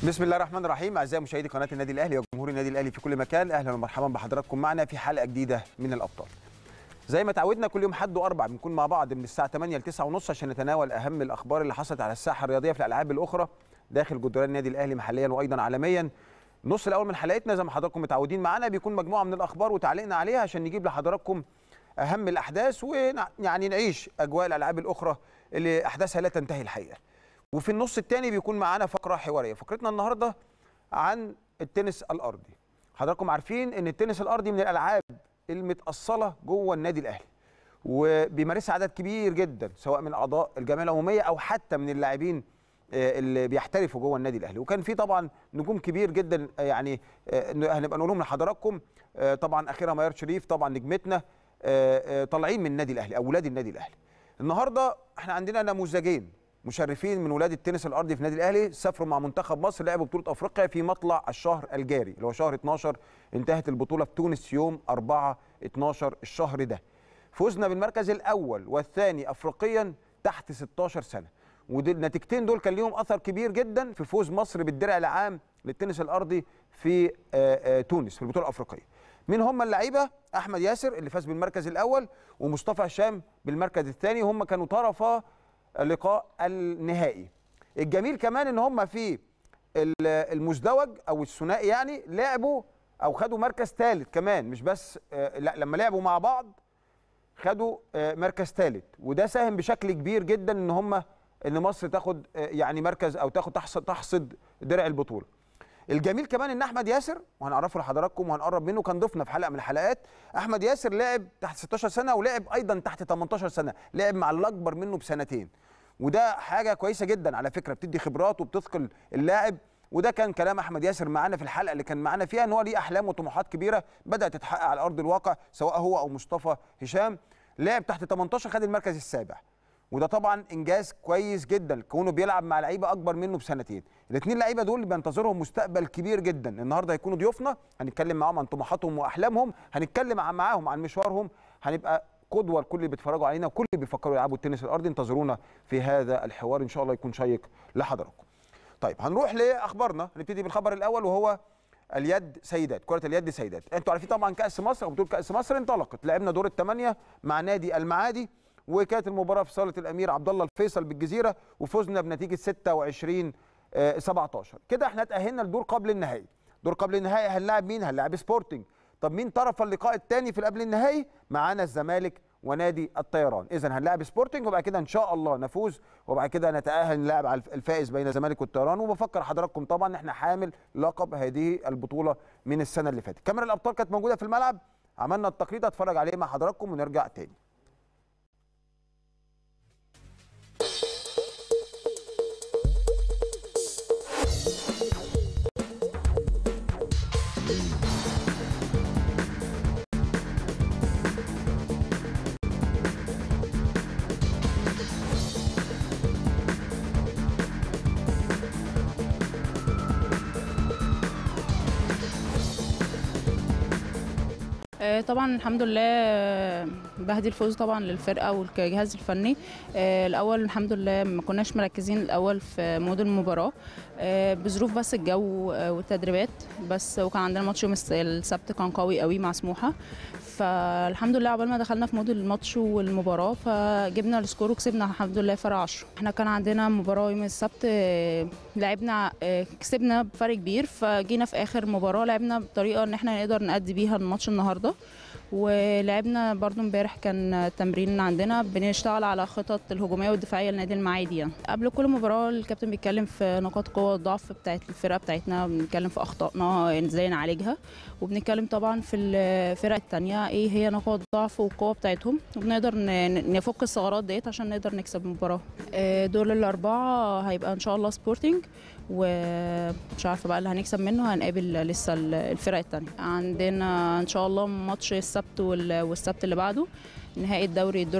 بسم الله الرحمن الرحيم اعزائي مشاهدي قناه النادي الاهلي وجمهور النادي الاهلي في كل مكان اهلا ومرحبا بحضراتكم معنا في حلقه جديده من الابطال زي ما تعودنا كل يوم حد واربع بنكون مع بعض من الساعه 8 ل 9 ونص عشان نتناول اهم الاخبار اللي حصلت على الساحه الرياضيه في الالعاب الاخرى داخل جدران النادي الاهلي محليا وايضا عالميا النص الاول من حلقتنا زي ما حضراتكم متعودين معانا بيكون مجموعه من الاخبار وتعليقنا عليها عشان نجيب لحضراتكم اهم الاحداث ويعني نعيش اجواء الالعاب الاخرى اللي احداثها لا تنتهي الحقيقه وفي النص الثاني بيكون معانا فقره حواريه فقرتنا النهارده عن التنس الارضي حضراتكم عارفين ان التنس الارضي من الالعاب المتاصله جوه النادي الاهلي وبيمارسها عدد كبير جدا سواء من اعضاء الجمعيه العموميه او حتى من اللاعبين اللي بيحترفوا جوه النادي الاهلي وكان في طبعا نجوم كبير جدا يعني هنبقى نقولهم لحضراتكم طبعا اخيرا ميار شريف طبعا نجمتنا طالعين من النادي الاهلي اولاد النادي الاهلي النهارده احنا عندنا نموذجين مشرفين من ولاد التنس الارضي في النادي الاهلي سافروا مع منتخب مصر لعبوا بطوله افريقيا في مطلع الشهر الجاري اللي هو شهر 12 انتهت البطوله في تونس يوم 4 12 الشهر ده فزنا بالمركز الاول والثاني افريقيا تحت 16 سنه والنتيجتين دول كان ليهم اثر كبير جدا في فوز مصر بالدرع العام للتنس الارضي في تونس في البطوله الافريقيه مين هم اللعيبه احمد ياسر اللي فاز بالمركز الاول ومصطفى هشام بالمركز الثاني هم كانوا طرفا اللقاء النهائي الجميل كمان ان هم في المزدوج او الثنائي يعني لعبوا او خدوا مركز ثالث كمان مش بس لا لما لعبوا مع بعض خدوا مركز ثالث وده ساهم بشكل كبير جدا ان هم ان مصر تاخد يعني مركز او تاخد تحصد تحصد درع البطوله الجميل كمان ان احمد ياسر وهنعرفه لحضراتكم وهنقرب منه كان ضيفنا في حلقه من الحلقات احمد ياسر لعب تحت 16 سنه ولعب ايضا تحت 18 سنه لعب مع الاكبر منه بسنتين وده حاجه كويسه جدا على فكره بتدي خبرات وبتثقل اللاعب وده كان كلام احمد ياسر معانا في الحلقه اللي كان معانا فيها ان هو ليه احلام وطموحات كبيره بدات تتحقق على ارض الواقع سواء هو او مصطفى هشام لعب تحت 18 خد المركز السابع وده طبعا انجاز كويس جدا كونه بيلعب مع لعيبه اكبر منه بسنتين الاثنين لعيبه دول بينتظرهم مستقبل كبير جدا النهارده هيكونوا ضيوفنا هنتكلم معاهم عن طموحاتهم واحلامهم هنتكلم معاهم عن مشوارهم هنبقى قدوه لكل اللي بيتفرجوا علينا وكل اللي بيفكروا يلعبوا التنس الارضي انتظرونا في هذا الحوار ان شاء الله يكون شيق لحضراتكم طيب هنروح لاخبارنا هنبتدي بالخبر الاول وهو اليد سيدات كره اليد سيدات انتوا عارفين طبعا كاس مصر او بطوله كاس مصر انطلقت لعبنا دور الثمانيه مع نادي المعادي وكانت المباراه في صاله الامير عبد الله الفيصل بالجزيره وفزنا بنتيجه 26 17 كده احنا اتاهلنا لدور قبل النهائي دور قبل النهائي هنلاعب مين هنلاعب سبورتنج طب مين طرف اللقاء الثاني في قبل النهائي معانا الزمالك ونادي الطيران اذا هنلاعب سبورتنج وبعد كده ان شاء الله نفوز وبعد كده نتاهل نلعب على الفائز بين الزمالك والطيران وبفكر حضراتكم طبعا ان احنا حامل لقب هذه البطوله من السنه اللي فاتت كاميرا الابطال كانت موجوده في الملعب عملنا التقرير اتفرج عليه مع حضراتكم ونرجع تاني طبعا الحمد لله بهدي الفوز طبعا للفرقه والجهاز الفني الاول الحمد لله ما كناش مركزين الاول في مود المباراه بظروف بس الجو والتدريبات بس وكان عندنا ماتش يوم السبت كان قوي قوي مع سموحه فالحمد لله عقبال ما دخلنا في مود الماتش والمباراه فجبنا السكور وكسبنا الحمد لله فرق 10 احنا كان عندنا مباراه يوم السبت لعبنا كسبنا بفرق كبير فجينا في اخر مباراه لعبنا بطريقه ان احنا نقدر نأدي بيها الماتش النهارده ولعبنا برضو امبارح كان تمرين عندنا بنشتغل على خطط الهجوميه والدفاعيه لنادي المعادي يعني. قبل كل مباراه الكابتن بيتكلم في نقاط قوه والضعف بتاعت الفرقه بتاعتنا بنتكلم في اخطائنا ازاي نعالجها وبنتكلم طبعا في الفرق الثانيه ايه هي نقاط الضعف والقوه بتاعتهم وبنقدر نفك الثغرات ديت عشان نقدر نكسب المباراه دول الاربعه هيبقى ان شاء الله سبورتنج ومش عارفه بقى اللي هنكسب منه هنقابل لسه الفرق الثانيه عندنا ان شاء الله ماتش السبت والسبت اللي بعده نهائي الدوري الدور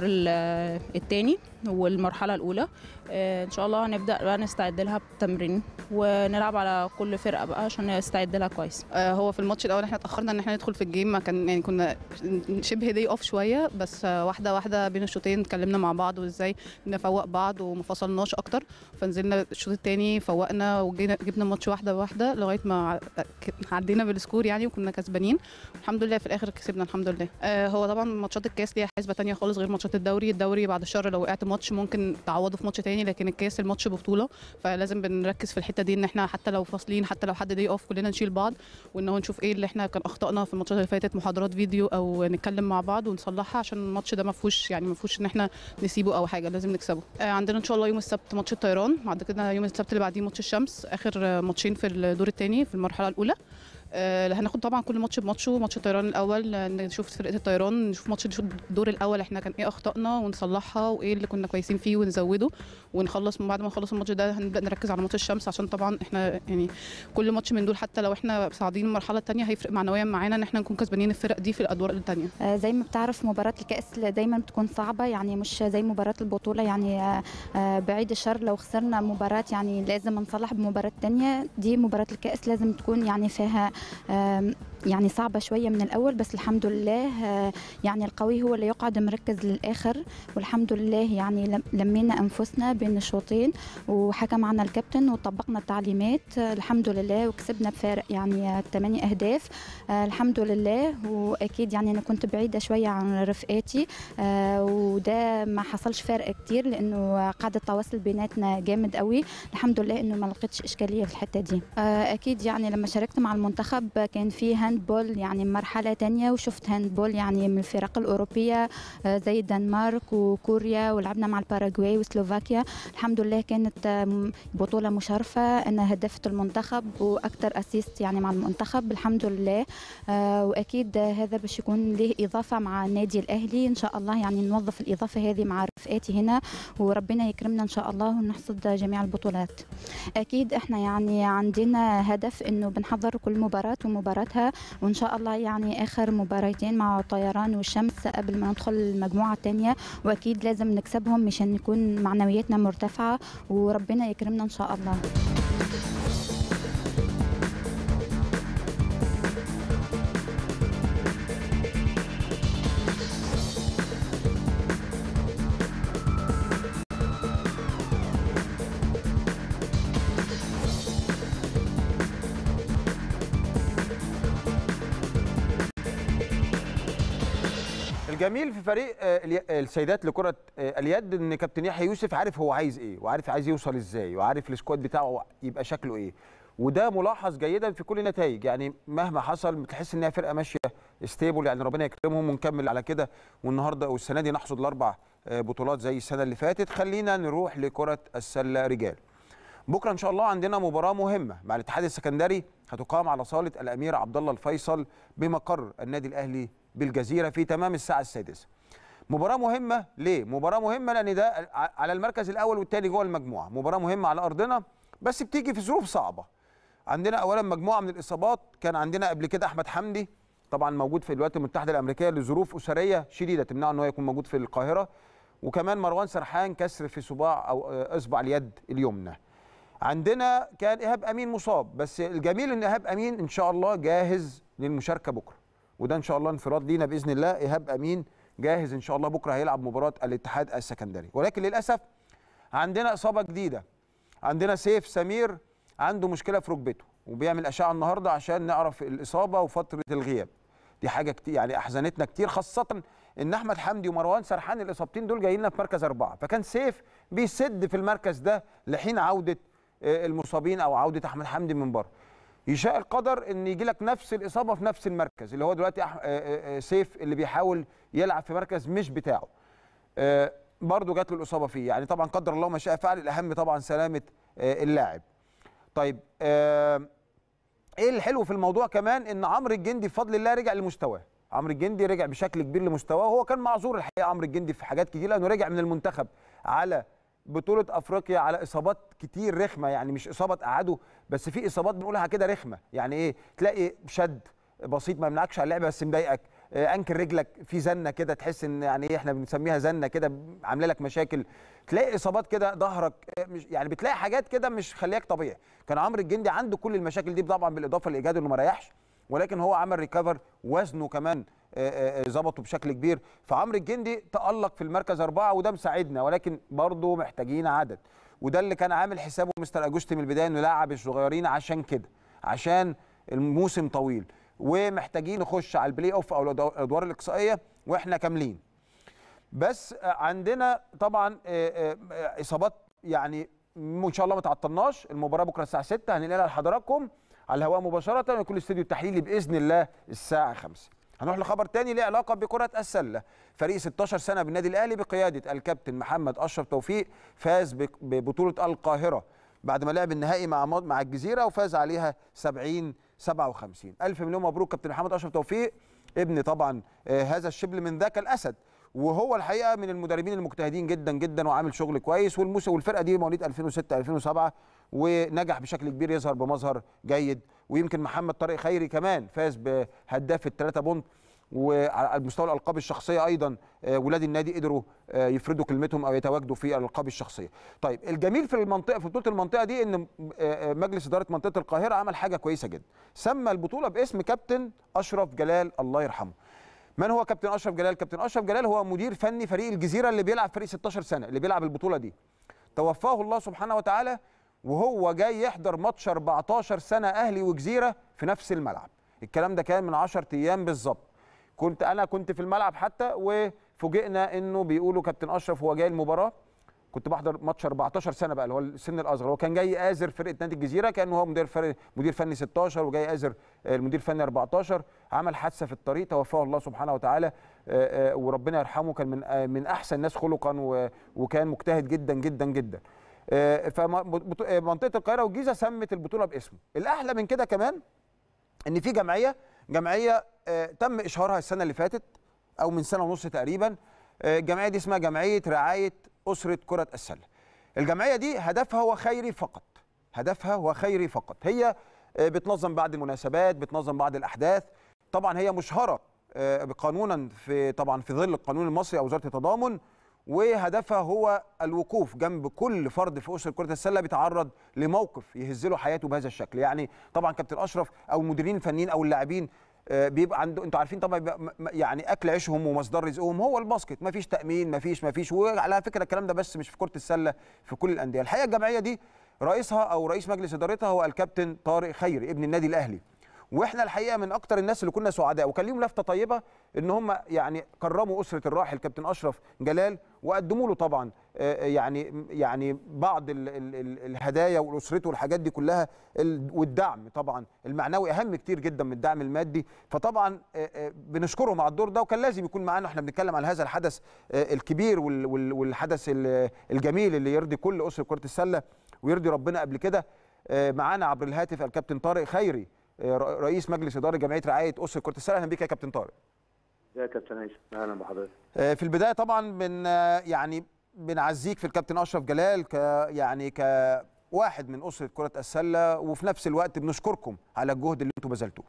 الثاني والمرحله الاولى آه، ان شاء الله هنبدا بقى نستعد لها بتمرين ونلعب على كل فرقه بقى عشان نستعد لها كويس آه، هو في الماتش الاول احنا اتاخرنا ان احنا ندخل في الجيم ما كان يعني كنا شبه دي اوف شويه بس آه، واحده واحده بين الشوطين اتكلمنا مع بعض وازاي نفوق بعض وما فصلناش اكتر فنزلنا الشوط الثاني فوقنا وجينا جبنا الماتش واحده واحده لغايه ما ع- ك- عدينا بالسكور يعني وكنا كسبانين الحمد لله في الاخر كسبنا الحمد لله آه، هو طبعا ماتشات الكاس ليها حسبه تانية خالص غير ماتشات الدوري الدوري بعد الشر لو وقعت ماتش ممكن تعوضه في ماتش تاني لكن الكاس الماتش ببطوله فلازم بنركز في الحته دي ان احنا حتى لو فاصلين حتى لو حد دي اوف كلنا نشيل بعض وان هو نشوف ايه اللي احنا كان اخطائنا في الماتشات اللي فاتت محاضرات فيديو او نتكلم مع بعض ونصلحها عشان الماتش ده ما فيهوش يعني ما فيهوش ان احنا نسيبه او حاجه لازم نكسبه آه عندنا ان شاء الله يوم السبت ماتش الطيران بعد كده يوم السبت اللي بعديه ماتش الشمس اخر آه، ماتشين في الدور الثاني في المرحله الاولى آه، هناخد طبعا كل ماتش بماتشه ماتش الطيران الاول آه، نشوف فرقه الطيران نشوف ماتش نشوف الدور الاول احنا كان ايه اخطائنا ونصلحها وايه اللي كنا كويسين فيه ونزوده ونخلص من بعد ما نخلص الماتش ده هنبدا نركز على ماتش الشمس عشان طبعا احنا يعني كل ماتش من دول حتى لو احنا صاعدين المرحله الثانيه هيفرق معنويا معانا ان احنا نكون كسبانين الفرق دي في الادوار الثانيه آه، زي ما بتعرف مباراة الكأس دايما بتكون صعبة يعني مش زي مباراة البطولة يعني آه، آه، بعيد الشر لو خسرنا مباراة يعني لازم نصلح بمباراة تانية دي مباراة الكأس لازم تكون يعني فيها آم، يعني صعبة شوية من الأول بس الحمد لله آه، يعني القوي هو اللي يقعد مركز للآخر والحمد لله يعني لم- لمينا أنفسنا بين الشوطين وحكى معنا الكابتن وطبقنا التعليمات آه، الحمد لله وكسبنا بفارق يعني آه، 8 أهداف آه الحمد لله واكيد يعني انا كنت بعيده شويه عن رفقاتي آه وده ما حصلش فرق كتير لانه قاعده التواصل بيناتنا جامد قوي الحمد لله انه ما لقيتش اشكاليه في الحته دي آه اكيد يعني لما شاركت مع المنتخب كان في هاندبول يعني مرحله تانية وشفت هاندبول يعني من الفرق الاوروبيه آه زي الدنمارك وكوريا ولعبنا مع الباراغواي وسلوفاكيا الحمد لله كانت آه، بطوله مشرفه انا هدفت المنتخب واكثر اسيست يعني مع المنتخب الحمد لله آه، واكيد هذا باش يكون له اضافه مع النادي الاهلي ان شاء الله يعني نوظف الاضافه هذه مع رفقاتي هنا وربنا يكرمنا ان شاء الله ونحصد جميع البطولات اكيد احنا يعني عندنا هدف انه بنحضر كل مباراه ومباراتها وان شاء الله يعني اخر مباراتين مع الطيران والشمس قبل ما ندخل المجموعه الثانيه واكيد لازم نكسبهم مشان نكون معنوياتنا مرتفعه وربنا يكرمنا ان شاء الله الجميل في فريق آه، الي- السيدات لكره آه، اليد ان كابتن يحيى يوسف عارف هو عايز ايه وعارف عايز يوصل ازاي وعارف السكواد بتاعه يبقى شكله ايه وده ملاحظ جيدا في كل النتائج يعني مهما حصل بتحس انها فرقه ماشيه ستيبل يعني ربنا يكرمهم ونكمل على كده والنهارده والسنه دي نحصد الاربع آه، بطولات زي السنه اللي فاتت خلينا نروح لكره السله رجال بكره ان شاء الله عندنا مباراه مهمه مع الاتحاد السكندري هتقام على صاله الامير عبد الله الفيصل بمقر النادي الاهلي بالجزيره في تمام الساعه السادسه مباراه مهمه ليه مباراه مهمه لان ده ع- على المركز الاول والثاني جوه المجموعه مباراه مهمه على ارضنا بس بتيجي في ظروف صعبه عندنا اولا مجموعه من الاصابات كان عندنا قبل كده احمد حمدي طبعا موجود في الولايات المتحده الامريكيه لظروف اسريه شديده تمنعه ان هو يكون موجود في القاهره وكمان مروان سرحان كسر في صباع او آه، اصبع اليد اليمنى عندنا كان ايهاب امين مصاب بس الجميل ان ايهاب امين ان شاء الله جاهز للمشاركه بكره وده ان شاء الله انفراد لينا باذن الله ايهاب امين جاهز ان شاء الله بكره هيلعب مباراه الاتحاد السكندري ولكن للاسف عندنا اصابه جديده عندنا سيف سمير عنده مشكله في ركبته وبيعمل اشعه النهارده عشان نعرف الاصابه وفتره الغياب دي حاجه كتير يعني احزنتنا كتير خاصه ان احمد حمدي ومروان سرحان الاصابتين دول جايين لنا في مركز اربعه فكان سيف بيسد في المركز ده لحين عوده آه، المصابين او عوده احمد حمدي من بره يشاء القدر ان يجي لك نفس الاصابه في نفس المركز اللي هو دلوقتي أح... آه، آه، آه، سيف اللي بيحاول يلعب في مركز مش بتاعه آه، برضه جات له الاصابه فيه يعني طبعا قدر الله ما شاء فعل الاهم طبعا سلامه آه، اللاعب طيب آه، ايه الحلو في الموضوع كمان ان عمرو الجندي بفضل الله رجع لمستواه عمرو الجندي رجع بشكل كبير لمستواه وهو كان معذور الحقيقه عمرو الجندي في حاجات كتير لانه رجع من المنتخب على بطوله افريقيا على اصابات كتير رخمه يعني مش اصابه قعده بس في اصابات بنقولها كده رخمه يعني ايه تلاقي شد بسيط ما يمنعكش على اللعبه بس مضايقك آه، انكل رجلك في زنه كده تحس ان يعني ايه احنا بنسميها زنه كده عامله لك مشاكل تلاقي اصابات كده ظهرك آه، مش يعني بتلاقي حاجات كده مش خليك طبيعي كان عمرو الجندي عنده كل المشاكل دي طبعا بالاضافه لايجاد انه ما ريحش ولكن هو عمل ريكفر وزنه كمان آه، آه، آه، ظبطه بشكل كبير فعمرو الجندي تألق في المركز أربعة وده مساعدنا ولكن برضه محتاجين عدد وده اللي كان عامل حسابه مستر أجوستي من البداية إنه يلعب الصغيرين عشان كده عشان الموسم طويل ومحتاجين نخش على البلاي اوف او الادوار الاقصائيه واحنا كاملين بس آه، عندنا طبعا آه، آه، آه، اصابات يعني م- ان شاء الله ما تعطلناش المباراه بكره الساعه 6 هننقلها لحضراتكم على الهواء مباشره ويكون الاستوديو التحليلي باذن الله الساعه 5 هنروح لخبر تاني ليه علاقه بكره السله فريق 16 سنه بالنادي الاهلي بقياده الكابتن محمد اشرف توفيق فاز بك- ببطوله القاهره بعد ما لعب النهائي مع مض- مع الجزيره وفاز عليها 70 57 الف مليون مبروك كابتن محمد اشرف توفيق ابن طبعا آه، هذا الشبل من ذاك الاسد وهو الحقيقه من المدربين المجتهدين جدا جدا وعامل شغل كويس والموسم والفرقه دي مواليد 2006 2007 ونجح بشكل كبير يظهر بمظهر جيد ويمكن محمد طارق خيري كمان فاز بهداف الثلاثه بونت وعلى مستوى الالقاب الشخصيه ايضا آه، ولاد النادي قدروا آه، يفردوا كلمتهم او يتواجدوا في الالقاب الشخصيه. طيب الجميل في المنطقه في بطوله المنطقه دي ان آه، آه، مجلس اداره منطقه القاهره عمل حاجه كويسه جدا. سمى البطوله باسم كابتن اشرف جلال الله يرحمه. من هو كابتن اشرف جلال؟ كابتن اشرف جلال هو مدير فني فريق الجزيره اللي بيلعب فريق 16 سنه اللي بيلعب البطوله دي. توفاه الله سبحانه وتعالى وهو جاي يحضر ماتش 14 سنه اهلي وجزيره في نفس الملعب. الكلام ده كان من 10 ايام بالظبط. كنت انا كنت في الملعب حتى وفوجئنا انه بيقولوا كابتن اشرف هو جاي المباراه كنت بحضر ماتش 14 سنه بقى اللي هو السن الاصغر هو كان جاي ازر فرقه نادي الجزيره كان هو مدير فرق مدير فني 16 وجاي ازر آه، المدير الفني 14 عمل حادثه في الطريق توفاه الله سبحانه وتعالى آه، آه، وربنا يرحمه كان من آه، من احسن الناس خلقا و- وكان مجتهد جدا جدا جدا فمنطقه القاهره والجيزه سمت البطوله باسمه الاحلى من كده كمان ان في جمعيه جمعيه آه، تم اشهارها السنه اللي فاتت او من سنه ونص تقريبا آه، الجمعيه دي اسمها جمعيه رعايه اسره كره السله الجمعيه دي هدفها هو خيري فقط هدفها هو خيري فقط هي آه، بتنظم بعض المناسبات بتنظم بعض الاحداث طبعا هي مشهره آه، قانونا في طبعا في ظل القانون المصري او وزاره التضامن وهدفها هو الوقوف جنب كل فرد في اسره كره السله بيتعرض لموقف يهز له حياته بهذا الشكل يعني طبعا كابتن اشرف او المديرين الفنيين او اللاعبين آه، بيبقى عنده انتوا عارفين طبعا بيبقى م- م- يعني اكل عيشهم ومصدر رزقهم هو الباسكت ما فيش تامين ما فيش ما فيش وعلى فكره الكلام ده بس مش في كره السله في كل الانديه الحقيقه الجمعيه دي رئيسها او رئيس مجلس ادارتها هو الكابتن طارق خيري ابن النادي الاهلي واحنا الحقيقه من اكتر الناس اللي كنا سعداء وكان ليهم لفته طيبه ان هم يعني كرموا اسره الراحل كابتن اشرف جلال وقدموا له طبعا آه، يعني يعني بعض ال ال ال الهدايا والاسرته والحاجات دي كلها ال- والدعم طبعا المعنوي اهم كتير جدا من الدعم المادي فطبعا آه، آه، بنشكرهم على الدور ده وكان لازم يكون معانا احنا بنتكلم على هذا الحدث آه، الكبير وال- وال- والحدث ال- الجميل اللي يرضي كل اسره كره السله ويرضي ربنا قبل كده آه، معانا عبر الهاتف الكابتن طارق خيري آه، رئيس مجلس اداره جمعيه رعايه اسره كره السله اهلا بيك يا كابتن طارق يا كابتن هيثم اهلا بحضرتك آه، في البدايه طبعا بن آه، يعني بنعزيك في الكابتن اشرف جلال ك يعني كواحد من اسره كره السله وفي نفس الوقت بنشكركم على الجهد اللي انتم بذلتوه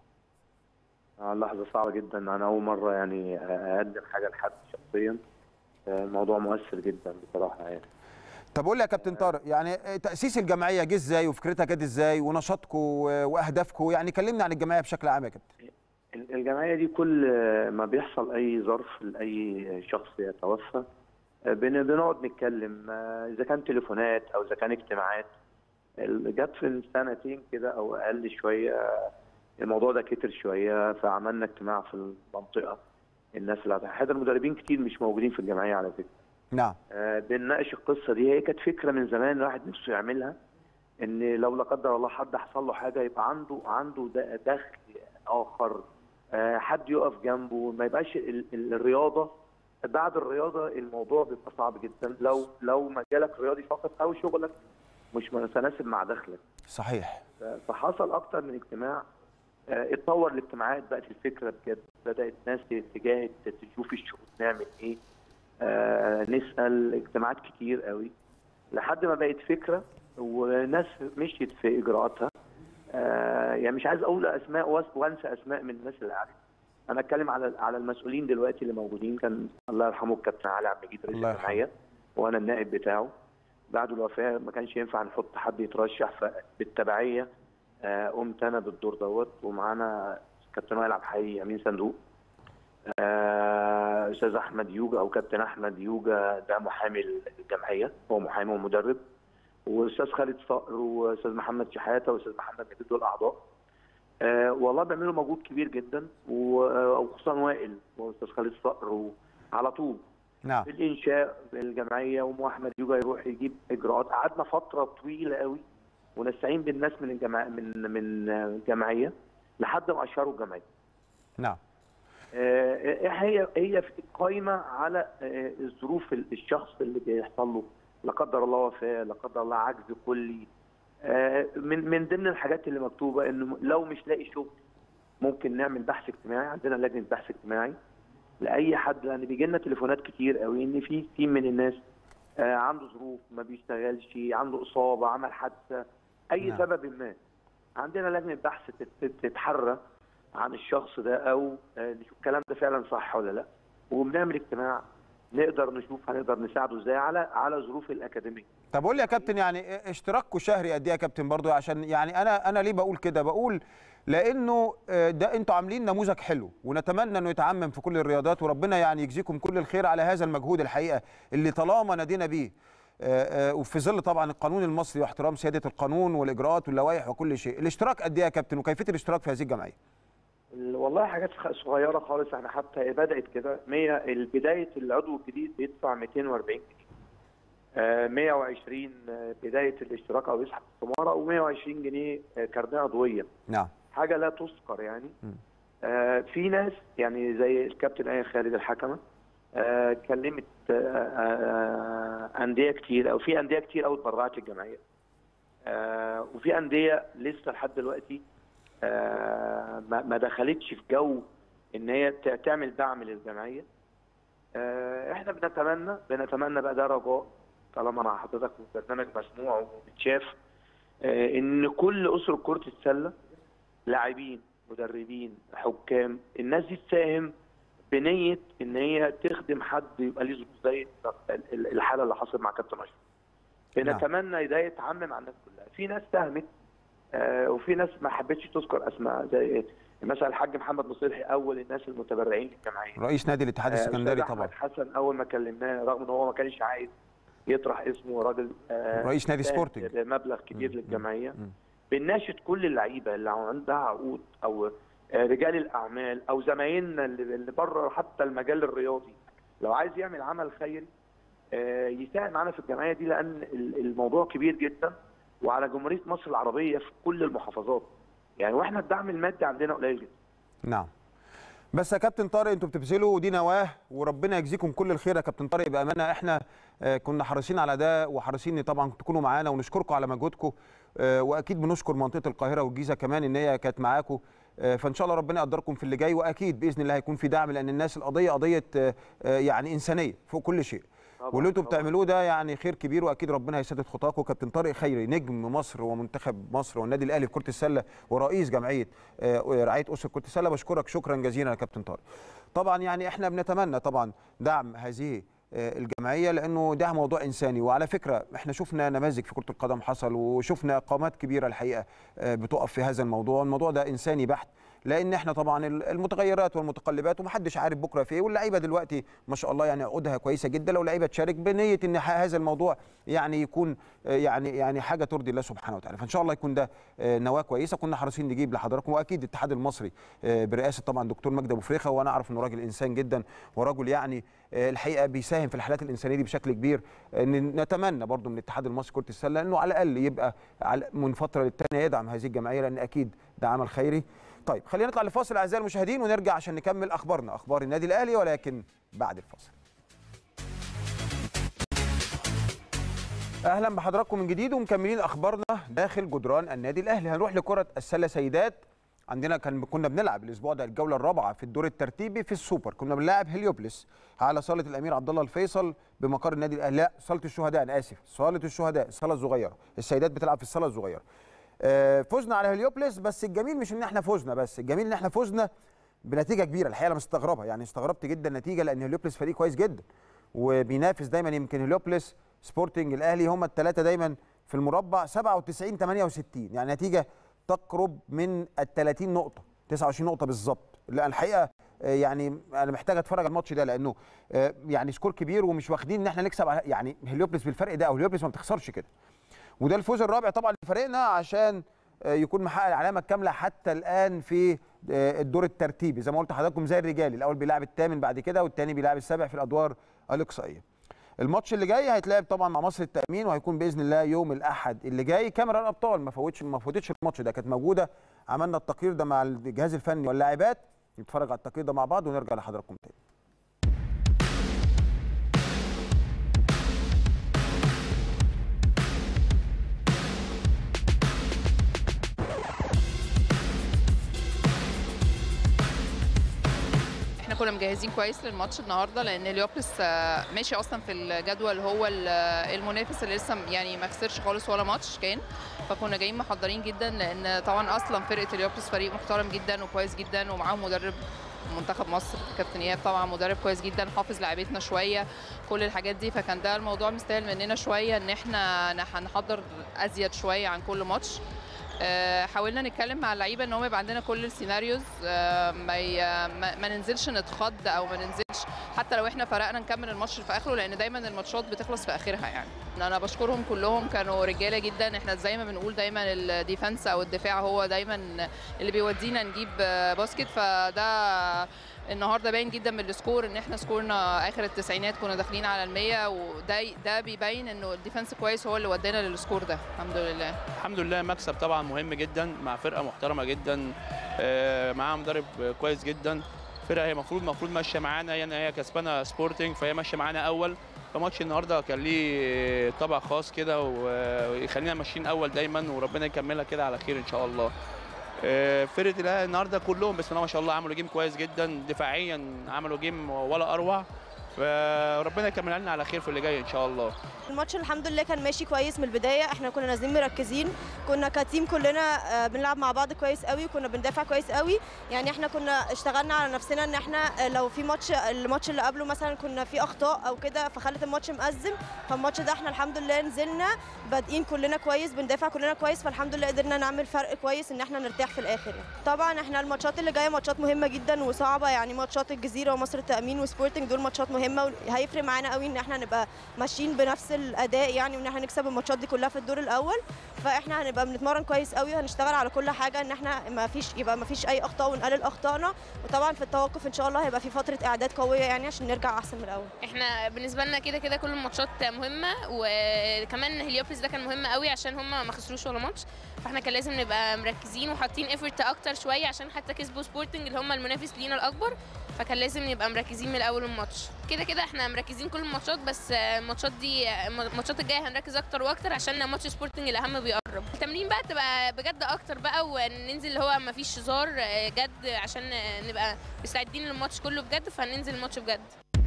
آه، لحظه صعبه جدا انا اول مره يعني اقدم حاجه لحد شخصيا آه، الموضوع مؤثر جدا بصراحه يعني طب قول لي يا كابتن طارق يعني آه، تاسيس الجمعيه جه ازاي وفكرتها جت ازاي ونشاطكم و- واهدافكم يعني كلمنا عن الجمعيه بشكل عام يا كابتن ال- الجمعيه دي كل آه، ما بيحصل اي ظرف لاي شخص يتوفى آه، بن- بنقعد نتكلم آه، اذا كان تليفونات او اذا كان اجتماعات ال- جت في سنتين كده او اقل شويه آه، الموضوع ده كتر شويه فعملنا اجتماع في المنطقه الناس اللي حتى المدربين كتير مش موجودين في الجمعيه على فكره نعم آه، بنناقش القصه دي هي كانت فكره من زمان الواحد نفسه يعملها ان لو لا قدر الله حد حصل له حاجه يبقى عنده عنده د- دخل اخر آه، حد يقف جنبه ما يبقاش ال- ال- الرياضه بعد الرياضه الموضوع بيبقى صعب جدا لو لو مجالك رياضي فقط او شغلك مش متناسب مع دخلك صحيح ف- فحصل اكتر من اجتماع آه، اتطور الاجتماعات بقت الفكره بجد بدات ناس تجاهد تشوف الشغل نعمل ايه آه، نسال اجتماعات كتير قوي لحد ما بقت فكره وناس مشيت في اجراءاتها آه، يعني مش عايز اقول اسماء وأس- وانسى اسماء من الناس اللي قاعدين انا اتكلم على على المسؤولين دلوقتي اللي موجودين كان الله يرحمه الكابتن علي عبد المجيد رئيس الله يرحمه. الجمعيه وانا النائب بتاعه بعد الوفاه ما كانش ينفع نحط حد يترشح فبالتبعيه آه، قمت انا بالدور دوت ومعانا كابتن وائل عبد الحي امين صندوق آه، استاذ احمد يوجا او كابتن احمد يوجا ده محامي الجمعيه هو محامي ومدرب واستاذ خالد صقر واستاذ محمد شحاته واستاذ محمد نبيل دول اعضاء آه والله بيعملوا مجهود كبير جدا و- وخصوصا وائل واستاذ خالد صقر على طول نعم في الانشاء الجمعيه واحمد يوجا يروح يجيب اجراءات قعدنا فتره طويله قوي ونستعين بالناس من الجمع من من الجمعيه لحد ما اشهروا الجمعيه نعم آه، هي هي في قايمه على آه، الظروف الشخص اللي بيحصل له لا قدر الله وفاه لا قدر الله عجز كلي آه، من من ضمن الحاجات اللي مكتوبه انه لو مش لاقي شغل ممكن نعمل بحث اجتماعي عندنا لجنه بحث اجتماعي لاي حد لان بيجي لنا تليفونات كتير قوي ان في كتير من الناس آه، عنده ظروف ما بيشتغلش عنده اصابه عمل حادثه اي نعم. سبب ما عندنا لجنه بحث تت- تتحرى عن الشخص ده او آه، نشوف الكلام ده فعلا صح ولا لا وبنعمل اجتماع نقدر نشوف هنقدر نساعده ازاي على على ظروف الاكاديميه طب قول لي يا كابتن يعني اشتراككم شهري قد ايه يا كابتن برضو عشان يعني انا انا ليه بقول كده بقول لانه آه، ده انتوا عاملين نموذج حلو ونتمنى انه يتعمم في كل الرياضات وربنا يعني يجزيكم كل الخير على هذا المجهود الحقيقه اللي طالما نادينا بيه آه، آه، وفي ظل طبعا القانون المصري واحترام سياده القانون والاجراءات واللوائح وكل شيء الاشتراك قد ايه يا كابتن وكيفيه الاشتراك في هذه الجمعيه ال- والله حاجات خ- صغيره خالص احنا حتى بدات كده 100 بدايه العضو الجديد بيدفع 240 جنيه آه، 120 آه، بدايه الاشتراك او يسحب استماره و120 جنيه آه، كارنيه عضويه نعم حاجه لا تذكر يعني م. آه، في ناس يعني زي الكابتن ايه خالد الحكمه آه، كلمت آه، آه، انديه كتير او في انديه كتير قوي اتبرعت الجمعيه آه، وفي انديه لسه لحد دلوقتي آه، ما ما دخلتش في جو ان هي ت- تعمل دعم للجمعيه آه، احنا بنتمنى بنتمنى بقى ده رجاء طالما مع حضرتك برنامج مسموع ومتشاف آه، ان كل اسره كره السله لاعبين مدربين حكام الناس دي تساهم بنيه ان هي تخدم حد يبقى ليه ظروف زي ال- ال- الحاله اللي حصلت مع كابتن اشرف بنتمنى ده يتعمم على الناس كلها في ناس ساهمت آه، وفي ناس ما حبتش تذكر اسماء زي مثلا الحاج محمد مصلحي اول الناس المتبرعين للجمعيه رئيس نادي الاتحاد آه، السكندري أستاذ طبعا احمد حسن اول ما كلمناه رغم ان هو ما كانش عايز يطرح اسمه راجل آه، رئيس نادي ساهم سبورتنج. بمبلغ كبير مم. للجمعيه مم. بنناشد كل اللعيبه اللي عندها عقود او آه، رجال الاعمال او زمايلنا اللي اللي بره حتى المجال الرياضي لو عايز يعمل عمل خيري آه، يساهم معانا في الجمعيه دي لان ال- الموضوع كبير جدا وعلى جمهوريه مصر العربيه في كل المحافظات يعني واحنا الدعم المادي عندنا قليل جدا نعم بس يا كابتن طارق انتوا بتبذلوا ودي نواه وربنا يجزيكم كل الخير يا كابتن طارق بامانه احنا آه، كنا حريصين على ده وحريصين ان طبعا تكونوا معانا ونشكركم على مجهودكم آه، واكيد بنشكر منطقه القاهره والجيزه كمان ان هي كانت معاكم آه، فان شاء الله ربنا يقدركم في اللي جاي واكيد باذن الله هيكون في دعم لان الناس القضيه قضيه آه، آه، يعني انسانيه فوق كل شيء طبعاً، واللي انتوا طبعاً. بتعملوه ده يعني خير كبير واكيد ربنا هيسدد خطاكم كابتن طارق خيري نجم مصر ومنتخب مصر والنادي الاهلي في كره السله ورئيس جمعيه آه، رعايه اسر كره السله بشكرك شكرا جزيلا يا كابتن طارق طبعا يعني احنا بنتمنى طبعا دعم هذه آه، الجمعيه لانه ده موضوع انساني وعلى فكره احنا شفنا نماذج في كره القدم حصل وشفنا قامات كبيره الحقيقه آه، بتقف في هذا الموضوع الموضوع ده انساني بحت لان احنا طبعا المتغيرات والمتقلبات ومحدش عارف بكره في ايه واللعيبه دلوقتي ما شاء الله يعني عقودها كويسه جدا لو لعيبه تشارك بنيه ان ح- هذا الموضوع يعني يكون آه، يعني يعني حاجه ترضي الله سبحانه وتعالى فان شاء الله يكون ده آه، نواه كويسه كنا حريصين نجيب لحضراتكم واكيد الاتحاد المصري آه، برئاسه طبعا دكتور مجدي ابو فريخه وانا اعرف انه راجل انسان جدا ورجل يعني آه، الحقيقه بيساهم في الحالات الانسانيه دي بشكل كبير آه، إن نتمنى برضو من الاتحاد المصري كره السله انه على الاقل يبقى على- من فتره للتانيه يدعم هذه الجمعيه لان اكيد ده عمل خيري طيب خلينا نطلع لفاصل اعزائي المشاهدين ونرجع عشان نكمل اخبارنا اخبار النادي الاهلي ولكن بعد الفاصل اهلا بحضراتكم من جديد ومكملين اخبارنا داخل جدران النادي الاهلي هنروح لكره السله سيدات عندنا كان كنا بنلعب الاسبوع ده الجوله الرابعه في الدور الترتيبي في السوبر كنا بنلاعب هليوبلس على صاله الامير عبد الله الفيصل بمقر النادي الاهلي لا صاله الشهداء انا اسف صاله الشهداء الصاله الصغيره السيدات بتلعب في الصاله الصغيره آه، فزنا على هليوبلس بس الجميل مش ان احنا فزنا بس الجميل ان احنا فزنا بنتيجه كبيره الحقيقه انا مستغربها يعني استغربت جدا النتيجه لان هليوبلس فريق كويس جدا وبينافس دايما يمكن هليوبلس سبورتنج الاهلي هم الثلاثه دايما في المربع 97 68 يعني نتيجه تقرب من ال 30 نقطه 29 نقطه بالظبط لا الحقيقه آه، يعني انا محتاج اتفرج على الماتش ده لانه آه، يعني سكور كبير ومش واخدين ان احنا نكسب على- يعني هليوبلس بالفرق ده او هليوبلس ما بتخسرش كده وده الفوز الرابع طبعا لفريقنا عشان آه، يكون محقق العلامه الكامله حتى الان في آه، الدور الترتيبي زي ما قلت لحضراتكم زي الرجال الاول بيلعب الثامن بعد كده والثاني بيلعب السابع في الادوار الاقصائيه الماتش اللي جاي هيتلعب طبعا مع مصر التامين وهيكون باذن الله يوم الاحد اللي جاي كاميرا الابطال ما فوتش ما فوتتش الماتش ده كانت موجوده عملنا التقرير ده مع الجهاز الفني واللاعبات نتفرج على التقرير ده مع بعض ونرجع لحضراتكم تاني احنا كنا مجهزين كويس للماتش النهارده لان اليوبلس آه، ماشي اصلا في الجدول هو ال- آه، المنافس اللي لسه يعني ما خسرش خالص ولا ماتش كان فكنا جايين محضرين جدا لان طبعا اصلا فرقه اليوبلس فريق محترم جدا وكويس جدا ومعاهم مدرب منتخب مصر كابتن اياب طبعا مدرب كويس جدا حافظ لعيبتنا شويه كل الحاجات دي فكان ده الموضوع مستاهل مننا شويه ان احنا نح- نحضر ازيد شويه عن كل ماتش آه، حاولنا نتكلم مع اللعيبه ان هم يبقى عندنا كل السيناريوز آه، ما ي- ما ما ننزلش نتخض او ما ننزلش حتى لو احنا فرقنا نكمل الماتش في اخره لان دايما الماتشات بتخلص في اخرها يعني انا بشكرهم كلهم كانوا رجاله جدا احنا زي ما بنقول دايما الديفنس او الدفاع هو دايما اللي بيودينا نجيب آه، باسكت فده النهارده باين جدا من السكور ان احنا سكورنا اخر التسعينات كنا داخلين على المية وده ده بيبين انه الديفنس كويس هو اللي ودانا للسكور ده الحمد لله الحمد لله مكسب طبعا مهم جدا مع فرقه محترمه جدا آه، معاها مدرب كويس جدا فرقه هي المفروض المفروض ماشيه معانا يعني هي كسبانه سبورتنج فهي ماشيه معانا اول فماتش النهارده كان ليه طابع خاص كده ويخلينا ماشيين اول دايما وربنا يكملها كده على خير ان شاء الله آه، فرقه الاهلي النهارده كلهم بسم الله ما شاء الله عملوا جيم كويس جدا دفاعيا عملوا جيم ولا اروع فربنا يكملها لنا على خير في اللي جاي ان شاء الله الماتش الحمد لله كان ماشي كويس من البدايه احنا كنا نازلين مركزين كنا كتيم كلنا آه، بنلعب مع بعض كويس قوي وكنا بندافع كويس قوي يعني احنا كنا اشتغلنا على نفسنا ان احنا آه، لو في ماتش الماتش اللي قبله مثلا كنا في اخطاء او كده فخلت الماتش مأزم فالماتش ده احنا الحمد لله نزلنا بادئين كلنا كويس بندافع كلنا كويس فالحمد لله قدرنا نعمل فرق كويس ان احنا نرتاح في الاخر يعني. طبعا احنا الماتشات اللي جايه ماتشات مهمه جدا وصعبه يعني ماتشات الجزيره ومصر التامين وسبورتنج دول ماتشات مهمه وهيفرق معانا قوي ان احنا نبقى ماشيين بنفس الاداء يعني وان احنا نكسب الماتشات دي كلها في الدور الاول فاحنا هنبقى بنتمرن كويس قوي وهنشتغل على كل حاجه ان احنا ما فيش يبقى ما فيش اي اخطاء ونقلل اخطائنا وطبعا في التوقف ان شاء الله هيبقى في فتره اعداد قويه يعني عشان نرجع احسن من الاول احنا بالنسبه لنا كده كده كل الماتشات مهمه وكمان هليوبلس ده كان مهم قوي عشان هم ما خسروش ولا ماتش فاحنا كان لازم نبقى مركزين وحاطين ايفورت اكتر شويه عشان حتى كسبوا سبورتنج اللي هم المنافس لينا الاكبر فكان لازم نبقى مركزين من الاول الماتش كده كده احنا مركزين كل الماتشات بس الماتشات دي الماتشات الجايه هنركز اكتر واكتر عشان ماتش سبورتنج الاهم بيقرب التمرين بقى تبقى بجد اكتر بقى وننزل اللي هو ما فيش هزار جد عشان نبقى مستعدين للماتش كله بجد فهننزل الماتش بجد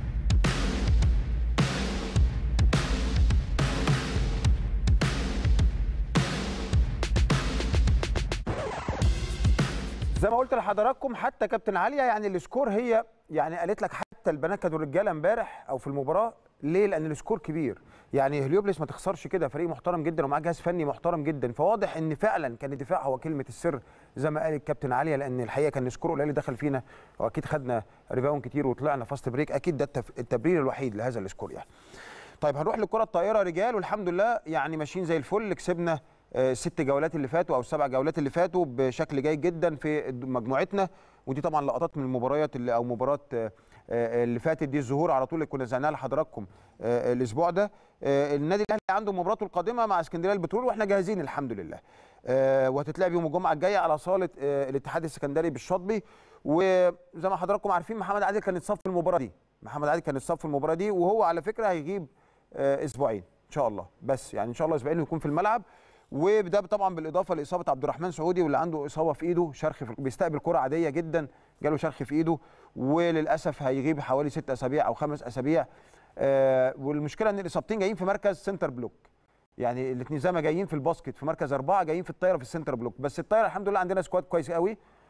زي ما قلت لحضراتكم حتى كابتن عليا يعني السكور هي يعني قالت لك حتى البنات كانوا رجاله امبارح او في المباراه ليه؟ لان السكور كبير يعني هليوبلس ما تخسرش كده فريق محترم جدا ومعاه جهاز فني محترم جدا فواضح ان فعلا كان الدفاع هو كلمه السر زي ما قال الكابتن عليا لان الحقيقه كان السكور قليل اللي دخل فينا واكيد خدنا ريباوند كتير وطلعنا فاست بريك اكيد ده التف- التبرير الوحيد لهذا السكور يعني. طيب هنروح للكره الطائره رجال والحمد لله يعني ماشيين زي الفل كسبنا آه، الست جولات اللي فاتوا او السبع جولات اللي فاتوا بشكل جيد جدا في مجموعتنا ودي طبعا لقطات من المباريات اللي او مباراه آه، آه، اللي فاتت دي الظهور على طول اللي كنا زعناها لحضراتكم آه، الاسبوع ده آه، النادي الاهلي عنده مباراته القادمه مع اسكندريه البترول واحنا جاهزين الحمد لله آه، وهتتلعب يوم الجمعه الجايه على صاله آه، الاتحاد السكندري بالشاطبي وزي ما حضراتكم عارفين محمد عادل كان اتصاب في المباراه دي محمد عادل كان اتصاب في المباراه دي وهو على فكره هيغيب آه، اسبوعين ان شاء الله بس يعني ان شاء الله اسبوعين يكون في الملعب وده طبعا بالاضافه لاصابه عبد الرحمن سعودي واللي عنده اصابه في ايده شرخ في بيستقبل كره عاديه جدا جاله شرخ في ايده وللاسف هيغيب حوالي ست اسابيع او خمس اسابيع آه والمشكله ان الاصابتين جايين في مركز سنتر بلوك يعني الاثنين زي ما جايين في الباسكت في مركز اربعه جايين في الطايره في السنتر بلوك بس الطايره الحمد لله عندنا سكواد كويس قوي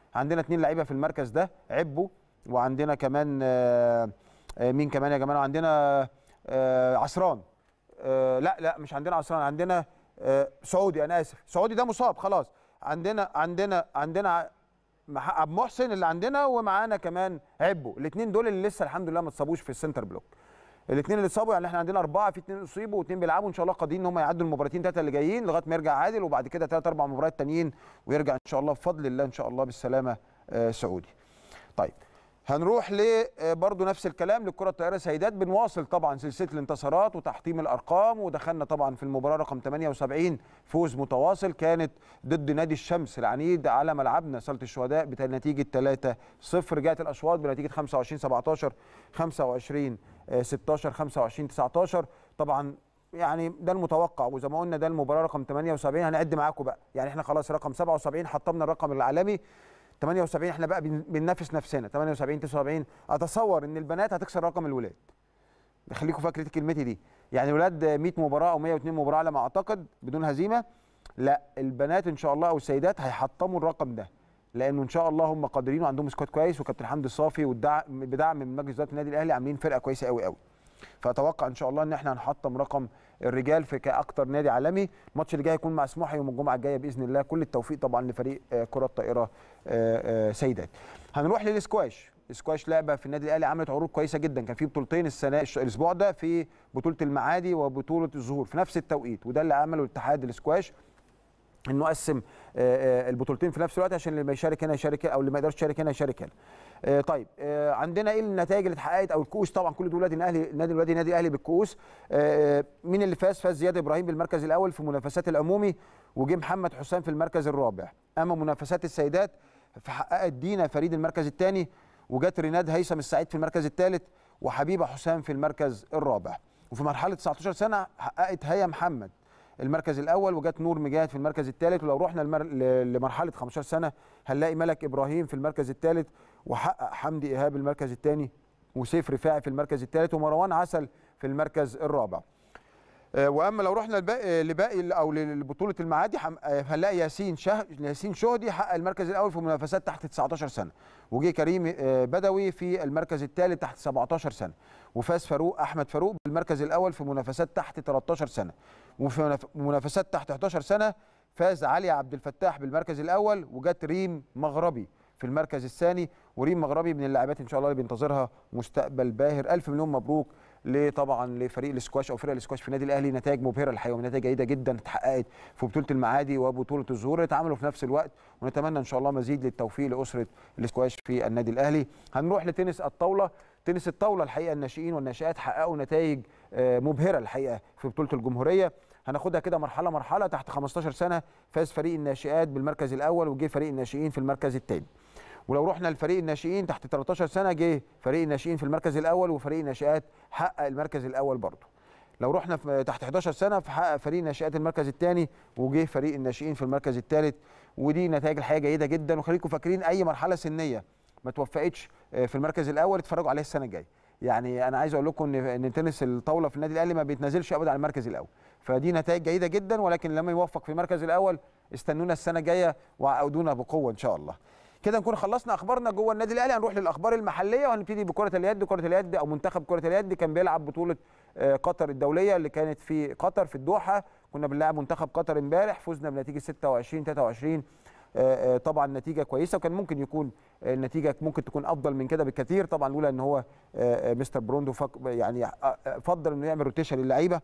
عندنا اثنين لعيبه في المركز ده عبو وعندنا كمان آه، آه، مين كمان يا جماعه عندنا آه، عصران آه، لا لا مش عندنا عصران عندنا آه، سعودي انا اسف سعودي ده مصاب خلاص عندنا عندنا عندنا ع- مح- عبد محسن اللي عندنا ومعانا كمان عبو الاثنين دول اللي لسه الحمد لله ما اتصابوش في السنتر بلوك الاثنين اللي اتصابوا يعني احنا عندنا اربعه في اثنين اصيبوا واثنين بيلعبوا ان شاء الله قادرين ان هم يعدوا المباراتين ثلاثه اللي جايين لغايه ما يرجع عادل وبعد كده ثلاث اربع مباريات تانيين ويرجع ان شاء الله بفضل الله ان شاء الله بالسلامه آه، سعودي. طيب هنروح ل آه، برضو نفس الكلام للكره الطائره سيدات بنواصل طبعا سلسله الانتصارات وتحطيم الارقام ودخلنا طبعا في المباراه رقم 78 فوز متواصل كانت ضد نادي الشمس العنيد على ملعبنا صاله الشهداء بنتيجه 3 0 جاءت الاشواط بنتيجه 25 17 25 آه، 16 25 19 طبعا يعني ده المتوقع وزي ما قلنا ده المباراه رقم 78 هنعد معاكم بقى يعني احنا خلاص رقم 77 حطمنا الرقم العالمي 78 احنا بقى بن- بننافس نفسنا 78 79 اتصور ان البنات هتكسر رقم الولاد خليكم فاكرين كلمتي دي يعني الولاد 100 مباراه او 102 مباراه على ما اعتقد بدون هزيمه لا البنات ان شاء الله او السيدات هيحطموا الرقم ده لانه ان شاء الله هم قادرين وعندهم سكواد كويس وكابتن حمدي الصافي والدعم بدعم من مجلس اداره النادي الاهلي عاملين فرقه كويسه قوي قوي فاتوقع ان شاء الله ان احنا هنحطم رقم الرجال في كاكتر نادي عالمي الماتش اللي جاي هيكون مع سموحه يوم الجمعه الجايه باذن الله كل التوفيق طبعا لفريق آه، كره الطائره آه، آه، سيدات هنروح للسكواش السكواش لعبه في النادي الاهلي عملت عروض كويسه جدا كان في بطولتين السنه الش- الاسبوع ده في بطوله المعادي وبطوله الظهور في نفس التوقيت وده اللي عمله الاتحاد السكواش انه قسم آه، آه، البطولتين في نفس الوقت عشان اللي ما يشارك هنا يشارك او اللي ما يقدرش يشارك هنا يشارك هنا. آه، طيب آه، عندنا ايه النتائج اللي اتحققت او الكؤوس طبعا كل دول نادي الاهلي نادي الوادي نادي الاهلي بالكؤوس آه، مين اللي فاز فاز زياد ابراهيم بالمركز الاول في منافسات العمومي وجه محمد حسام في المركز الرابع اما منافسات السيدات فحققت دينا فريد المركز الثاني وجت ريناد هيثم السعيد في المركز الثالث وحبيبه حسام في المركز الرابع وفي مرحله 19 سنه حققت هيا محمد المركز الاول وجت نور مجاهد في المركز الثالث ولو رحنا المر... ل- لمرحله 15 سنه هنلاقي ملك ابراهيم في المركز الثالث وحقق حمدي ايهاب المركز الثاني وسيف رفاعي في المركز الثالث ومروان عسل في المركز الرابع آه، واما لو رحنا لباقي لباقي ال- او لبطوله المعادي حم- آه، هنلاقي ياسين شه... ياسين شهدي حقق المركز الاول في منافسات تحت 19 سنه وجه كريم آه، بدوي في المركز الثالث تحت 17 سنه وفاز فاروق احمد فاروق بالمركز الاول في منافسات تحت 13 سنه وفي مناف- منافسات تحت 11 سنه فاز علي عبد الفتاح بالمركز الاول وجت ريم مغربي في المركز الثاني وريم مغربي من اللاعبات ان شاء الله اللي بينتظرها مستقبل باهر الف مليون مبروك طبعا لفريق الاسكواش او فرق الاسكواش في النادي الاهلي نتائج مبهره الحقيقه ونتائج جيده جدا اتحققت في بطوله المعادي وبطوله الظهور اللي اتعملوا في نفس الوقت ونتمنى ان شاء الله مزيد للتوفيق لاسره الاسكواش في النادي الاهلي هنروح لتنس الطاوله تنس الطاوله الحقيقه الناشئين والناشئات حققوا نتائج آه، مبهره الحقيقه في بطوله الجمهوريه هناخدها كده مرحله مرحله تحت 15 سنه فاز فريق الناشئات بالمركز الاول وجه فريق الناشئين في المركز الثاني ولو رحنا لفريق الناشئين تحت 13 سنه جه فريق الناشئين في المركز الاول وفريق الناشئات حقق المركز الاول برضه لو رحنا في تحت 11 سنه فحقق فريق الناشئات المركز الثاني وجه فريق الناشئين في المركز الثالث ودي نتائج الحقيقه جيده جدا وخليكم فاكرين اي مرحله سنيه ما توفقتش آه، في المركز الاول اتفرجوا عليها السنه الجايه يعني انا عايز اقول لكم ان ان تنس الطاوله في النادي الاهلي ما بيتنازلش ابدا على المركز الاول فدي نتائج جيده جدا ولكن لما يوفق في المركز الاول استنونا السنه الجايه وعودونا بقوه ان شاء الله كده نكون خلصنا اخبارنا جوه النادي الاهلي هنروح للاخبار المحليه وهنبتدي بكره اليد كره اليد او منتخب كره اليد كان بيلعب بطوله آه، قطر الدوليه اللي كانت في قطر في الدوحه كنا بنلعب منتخب قطر امبارح فزنا بنتيجه 26 23 آه، آه، طبعا نتيجه كويسه وكان ممكن يكون آه، النتيجه ممكن تكون افضل من كده بكثير طبعا لولا ان هو آه، آه، مستر بروندو فك يعني آه، آه، فضل انه يعمل روتيشن للعيبه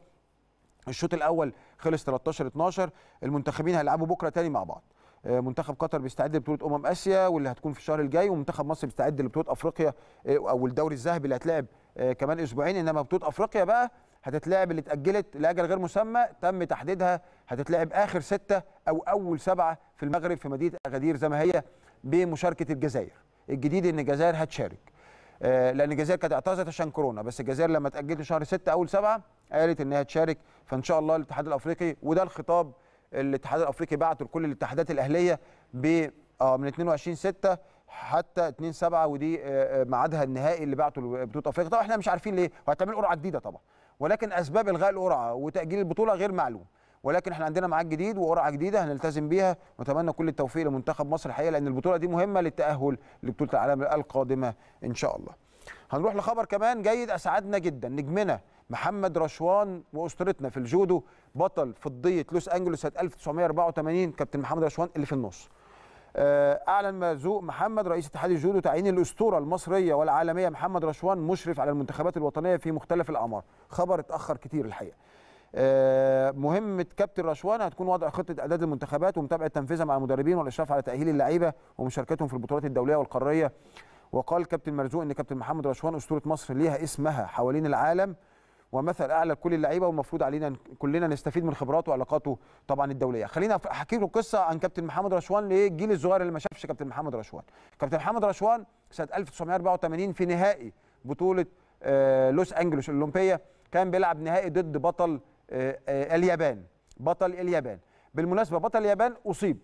الشوط الاول خلص 13 12 المنتخبين هيلعبوا بكره تاني مع بعض آه، منتخب قطر بيستعد لبطوله امم اسيا واللي هتكون في الشهر الجاي ومنتخب مصر بيستعد لبطوله افريقيا آه، او الدوري الذهبي اللي هتلعب آه، كمان اسبوعين انما بطوله افريقيا بقى هتتلعب اللي اتاجلت لاجل غير مسمى تم تحديدها هتتلعب اخر سته او اول سبعه في المغرب في مدينه اغادير زي ما هي بمشاركه الجزائر الجديد ان الجزائر هتشارك آه، لان الجزائر كانت اعتذرت عشان كورونا بس الجزائر لما اتاجلت لشهر 6 اول سبعه قالت انها تشارك فان شاء الله الاتحاد الافريقي وده الخطاب اللي الاتحاد الافريقي بعته لكل الاتحادات الاهليه ب اه من 22 6 حتى 2 7 ودي آه، آه، ميعادها النهائي اللي بعته لبطوله افريقيا طبعا احنا مش عارفين ليه وهتعمل قرعه جديده طبعا ولكن اسباب الغاء القرعه وتاجيل البطوله غير معلوم ولكن احنا عندنا ميعاد جديد وقرعه جديده هنلتزم بيها ونتمنى كل التوفيق لمنتخب مصر الحقيقه لان البطوله دي مهمه للتاهل لبطوله العالم القادمه ان شاء الله. هنروح لخبر كمان جيد اسعدنا جدا نجمنا محمد رشوان واسطورتنا في الجودو بطل فضيه لوس انجلوس سنه 1984 كابتن محمد رشوان اللي في النص. آه، اعلن مرزوق محمد رئيس اتحاد الجودو تعيين الاسطوره المصريه والعالميه محمد رشوان مشرف على المنتخبات الوطنيه في مختلف الاعمار خبر اتاخر كتير الحقيقه آه، مهمه كابتن رشوان هتكون وضع خطه اعداد المنتخبات ومتابعه تنفيذها مع المدربين والاشراف على تاهيل اللعيبه ومشاركتهم في البطولات الدوليه والقاريه وقال كابتن مرزوق ان كابتن محمد رشوان اسطوره مصر ليها اسمها حوالين العالم ومثل اعلى لكل اللعيبه والمفروض علينا ن- كلنا نستفيد من خبراته وعلاقاته طبعا الدوليه خلينا أف- احكي له قصه عن كابتن محمد رشوان للجيل الصغير اللي ما شافش كابتن محمد رشوان كابتن محمد رشوان سنه 1984 في نهائي بطوله آه، لوس انجلوس الاولمبيه كان بيلعب نهائي ضد بطل آه، آه، اليابان بطل اليابان بالمناسبه بطل اليابان اصيب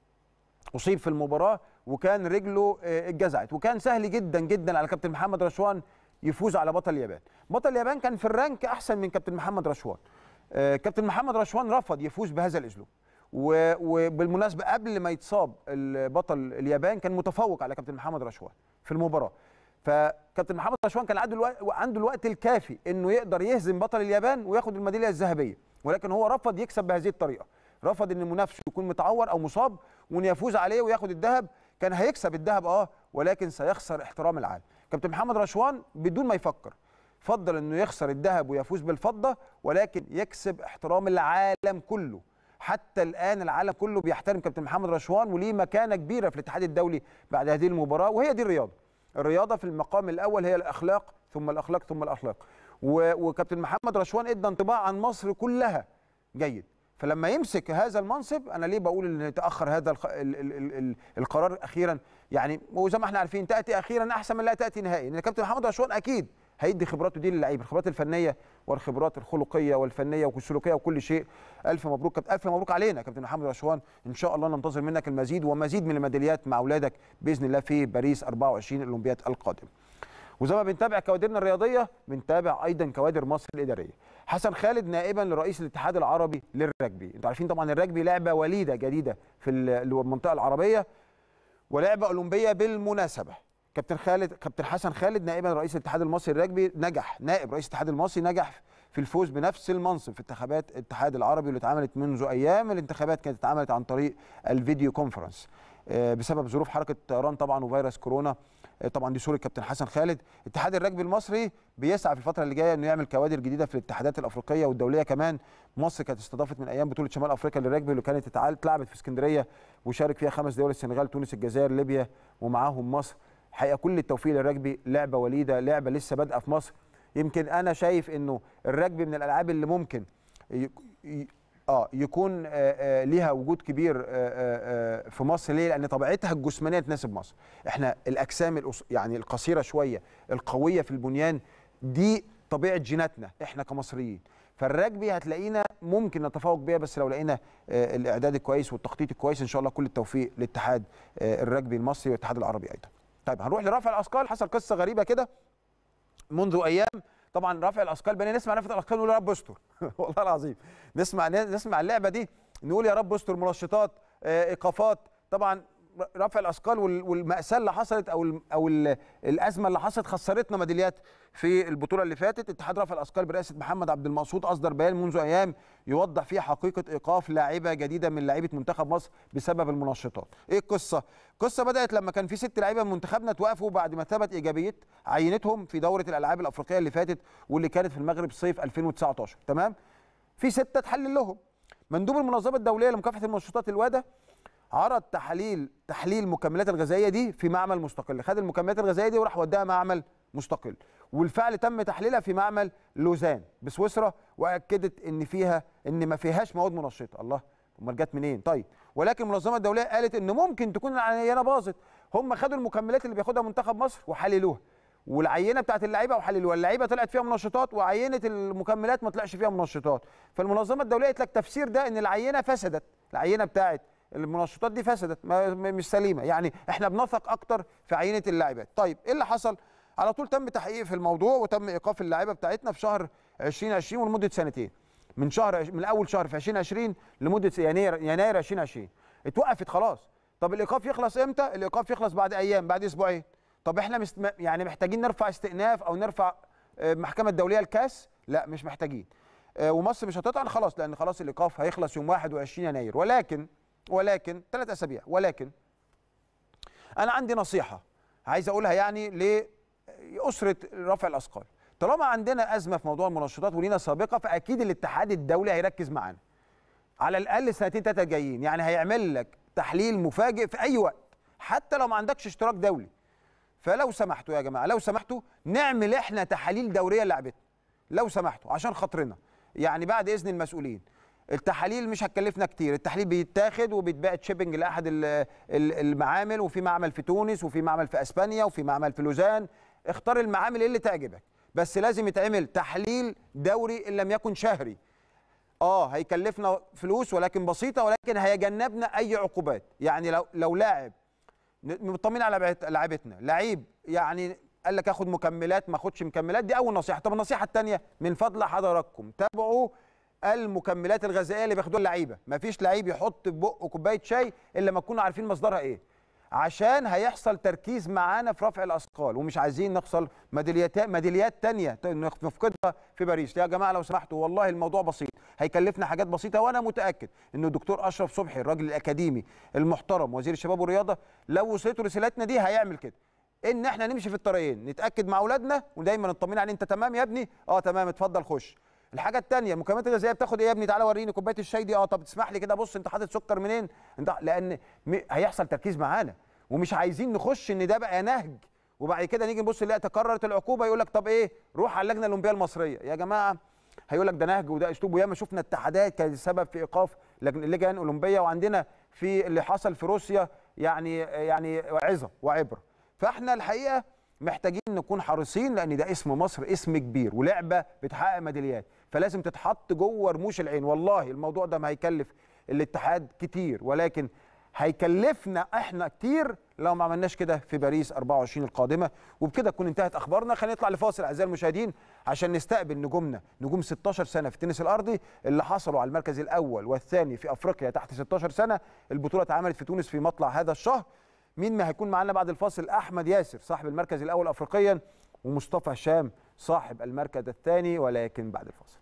اصيب في المباراه وكان رجله آه، اتجزعت وكان سهل جدا جدا على كابتن محمد رشوان يفوز على بطل اليابان بطل اليابان كان في الرانك احسن من كابتن محمد رشوان آه، كابتن محمد رشوان رفض يفوز بهذا الاسلوب و- وبالمناسبه قبل ما يتصاب البطل اليابان كان متفوق على كابتن محمد رشوان في المباراه فكابتن محمد رشوان كان عنده الوقت عنده الوقت الكافي انه يقدر يهزم بطل اليابان وياخد الميداليه الذهبيه ولكن هو رفض يكسب بهذه الطريقه رفض ان منافسه يكون متعور او مصاب وان يفوز عليه وياخد الذهب كان هيكسب الذهب اه ولكن سيخسر احترام العالم كابتن محمد رشوان بدون ما يفكر فضل انه يخسر الذهب ويفوز بالفضه ولكن يكسب احترام العالم كله حتى الان العالم كله بيحترم كابتن محمد رشوان وليه مكانه كبيره في الاتحاد الدولي بعد هذه المباراه وهي دي الرياضه الرياضه في المقام الاول هي الاخلاق ثم الاخلاق ثم الاخلاق و- وكابتن محمد رشوان ادى انطباع عن مصر كلها جيد فلما يمسك هذا المنصب انا ليه بقول ان تاخر هذا الخ... ال... ال... ال... ال... القرار اخيرا يعني وزي ما احنا عارفين تاتي اخيرا احسن من لا تاتي نهائي لان كابتن محمد رشوان اكيد هيدي خبراته دي للعيبه الخبرات الفنيه والخبرات الخلقيه والفنيه والسلوكيه وكل شيء الف مبروك كابتن الف مبروك علينا كابتن محمد رشوان ان شاء الله ننتظر منك المزيد ومزيد من الميداليات مع اولادك باذن الله في باريس 24 الاولمبياد القادم وزي ما بنتابع كوادرنا الرياضيه بنتابع ايضا كوادر مصر الاداريه حسن خالد نائبا لرئيس الاتحاد العربي للرجبي انتوا عارفين طبعا الرجبي لعبه وليده جديده في ال- المنطقه العربيه ولعبه اولمبيه بالمناسبه كابتن خالد كابتن حسن خالد نائبا رئيس الاتحاد المصري للرجبي نجح نائب رئيس الاتحاد المصري نجح في الفوز بنفس المنصب في انتخابات الاتحاد العربي واللي اتعملت منذ ايام الانتخابات كانت اتعملت عن طريق الفيديو كونفرنس آه، بسبب ظروف حركه الطيران طبعا وفيروس كورونا آه، طبعا دي صوره كابتن حسن خالد اتحاد الرجبي المصري بيسعى في الفتره اللي جايه انه يعمل كوادر جديده في الاتحادات الافريقيه والدوليه كمان مصر كانت استضافت من ايام بطوله شمال افريقيا للرجبي اللي كانت اتعال- اتلعبت في اسكندريه وشارك فيها خمس دول السنغال تونس الجزائر ليبيا ومعاهم مصر حقيقه كل التوفيق للرجبي لعبه وليده لعبه لسه بادئه في مصر يمكن انا شايف انه الرجبي من الالعاب اللي ممكن ي- ي- اه يكون آه، آه، ليها وجود كبير آه، آه، آه، في مصر ليه؟ لان طبيعتها الجسمانيه تناسب مصر. احنا الاجسام القص- يعني القصيره شويه القويه في البنيان دي طبيعه جيناتنا احنا كمصريين. فالرجبي هتلاقينا ممكن نتفوق بيها بس لو لقينا آه، الاعداد الكويس والتخطيط الكويس ان شاء الله كل التوفيق لاتحاد آه، الرجبي المصري والاتحاد العربي ايضا. طيب هنروح لرفع الاثقال حصل قصه غريبه كده منذ ايام طبعا رفع الاثقال بقينا نسمع رفع الاثقال نقول يا رب استر والله العظيم نسمع نسمع اللعبه دي نقول يا رب استر منشطات آه، ايقافات طبعا رفع الاثقال وال- والماساه اللي حصلت او ال او ال الازمه اللي حصلت خسرتنا ميداليات في البطوله اللي فاتت اتحاد رفع الاثقال برئاسه محمد عبد المقصود اصدر بيان منذ ايام يوضح فيه حقيقه ايقاف لاعبه جديده من لاعيبه منتخب مصر بسبب المنشطات ايه القصه القصه بدات لما كان في ست لعيبه من منتخبنا توقفوا بعد ما ثبت ايجابيه عينتهم في دوره الالعاب الافريقيه اللي فاتت واللي كانت في المغرب صيف 2019 تمام في سته تحلل لهم مندوب المنظمه الدوليه لمكافحه المنشطات الواده عرض تحاليل تحليل المكملات الغذائيه دي في معمل مستقل خد المكملات الغذائيه دي وراح وداها معمل مستقل والفعل تم تحليلها في معمل لوزان بسويسرا واكدت ان فيها ان ما فيهاش مواد منشطه الله امال جت منين طيب ولكن المنظمه الدوليه قالت ان ممكن تكون العينه باظت هم خدوا المكملات اللي بياخدها منتخب مصر وحللوها والعينه بتاعت اللعيبه وحللوها اللعيبه طلعت فيها منشطات وعينه المكملات ما طلعش فيها منشطات فالمنظمه الدوليه قالت لك تفسير ده ان العينه فسدت العينه بتاعت المنشطات دي فسدت ما ما- مش سليمه يعني احنا بنثق اكتر في عينه اللاعبات طيب ايه اللي حصل على طول تم تحقيق في الموضوع وتم ايقاف اللاعيبه بتاعتنا في شهر 2020 ولمده سنتين من شهر عش- من اول شهر في 2020 لمده يناير يناير 2020 اتوقفت خلاص طب الايقاف يخلص امتى الايقاف يخلص بعد ايام بعد اسبوعين طب احنا مست... يعني محتاجين نرفع استئناف او نرفع آه، محكمه الدوليه الكاس لا مش محتاجين آه، ومصر مش هتطعن خلاص لان خلاص الايقاف هيخلص يوم 21 يناير ولكن ولكن ثلاث اسابيع ولكن انا عندي نصيحه عايز اقولها يعني لاسره رفع الاثقال طالما عندنا ازمه في موضوع المنشطات ولينا سابقه فاكيد الاتحاد الدولي هيركز معانا على الاقل سنتين ثلاثه جايين يعني هيعمل لك تحليل مفاجئ في اي وقت حتى لو ما عندكش اشتراك دولي فلو سمحتوا يا جماعه لو سمحتوا نعمل احنا تحاليل دوريه لعبتنا لو سمحتوا عشان خاطرنا يعني بعد اذن المسؤولين التحاليل مش هتكلفنا كتير التحليل بيتاخد وبيتباعت شيبنج لاحد ال- ال- المعامل وفي معمل في تونس وفي معمل في اسبانيا وفي معمل في لوزان اختار المعامل اللي تعجبك بس لازم يتعمل تحليل دوري ان لم يكن شهري اه هيكلفنا فلوس ولكن بسيطه ولكن هيجنبنا اي عقوبات يعني لو لو لاعب ن- مطمنين على لعبت- لعيبتنا لعيب يعني قال لك اخد مكملات ما اخدش مكملات دي اول نصيحه طب النصيحه الثانيه من فضل حضراتكم تابعوا المكملات الغذائيه اللي بياخدوها اللعيبه مفيش لعيب يحط في بقه كوبايه شاي الا لما نكون عارفين مصدرها ايه عشان هيحصل تركيز معانا في رفع الاثقال ومش عايزين نخسر ميداليات ميداليات تانية ت- نفقدها في باريس يا جماعه لو سمحتوا والله الموضوع بسيط هيكلفنا حاجات بسيطه وانا متاكد ان الدكتور اشرف صبحي الراجل الاكاديمي المحترم وزير الشباب والرياضه لو وصلته رسالتنا دي هيعمل كده ان احنا نمشي في الطريقين نتاكد مع اولادنا ودايما نطمن عليه انت تمام يا ابني اه تمام اتفضل خش الحاجه الثانيه المكملات الغذائيه بتاخد ايه يا ابني تعالى وريني كوبايه الشاي دي اه طب تسمح لي كده بص انت حاطط سكر منين انت لان م- هيحصل تركيز معانا ومش عايزين نخش ان ده بقى نهج وبعد كده نيجي نبص نلاقي تكررت العقوبه يقول لك طب ايه روح على اللجنه الاولمبيه المصريه يا جماعه هيقول لك ده نهج وده اسلوب وياما شفنا اتحادات كانت السبب في ايقاف لجن اللجان الاولمبيه وعندنا في اللي حصل في روسيا يعني يعني عظه وعبره فاحنا الحقيقه محتاجين نكون حريصين لان ده اسم مصر اسم كبير ولعبه بتحقق ميداليات فلازم تتحط جوه رموش العين والله الموضوع ده ما هيكلف الاتحاد كتير ولكن هيكلفنا احنا كتير لو ما عملناش كده في باريس 24 القادمه وبكده تكون انتهت اخبارنا خلينا نطلع لفاصل اعزائي المشاهدين عشان نستقبل نجومنا نجوم 16 سنه في التنس الارضي اللي حصلوا على المركز الاول والثاني في افريقيا تحت 16 سنه البطوله اتعملت في تونس في مطلع هذا الشهر مين ما هيكون معانا بعد الفاصل احمد ياسر صاحب المركز الاول افريقيا ومصطفى هشام صاحب المركز الثاني ولكن بعد الفاصل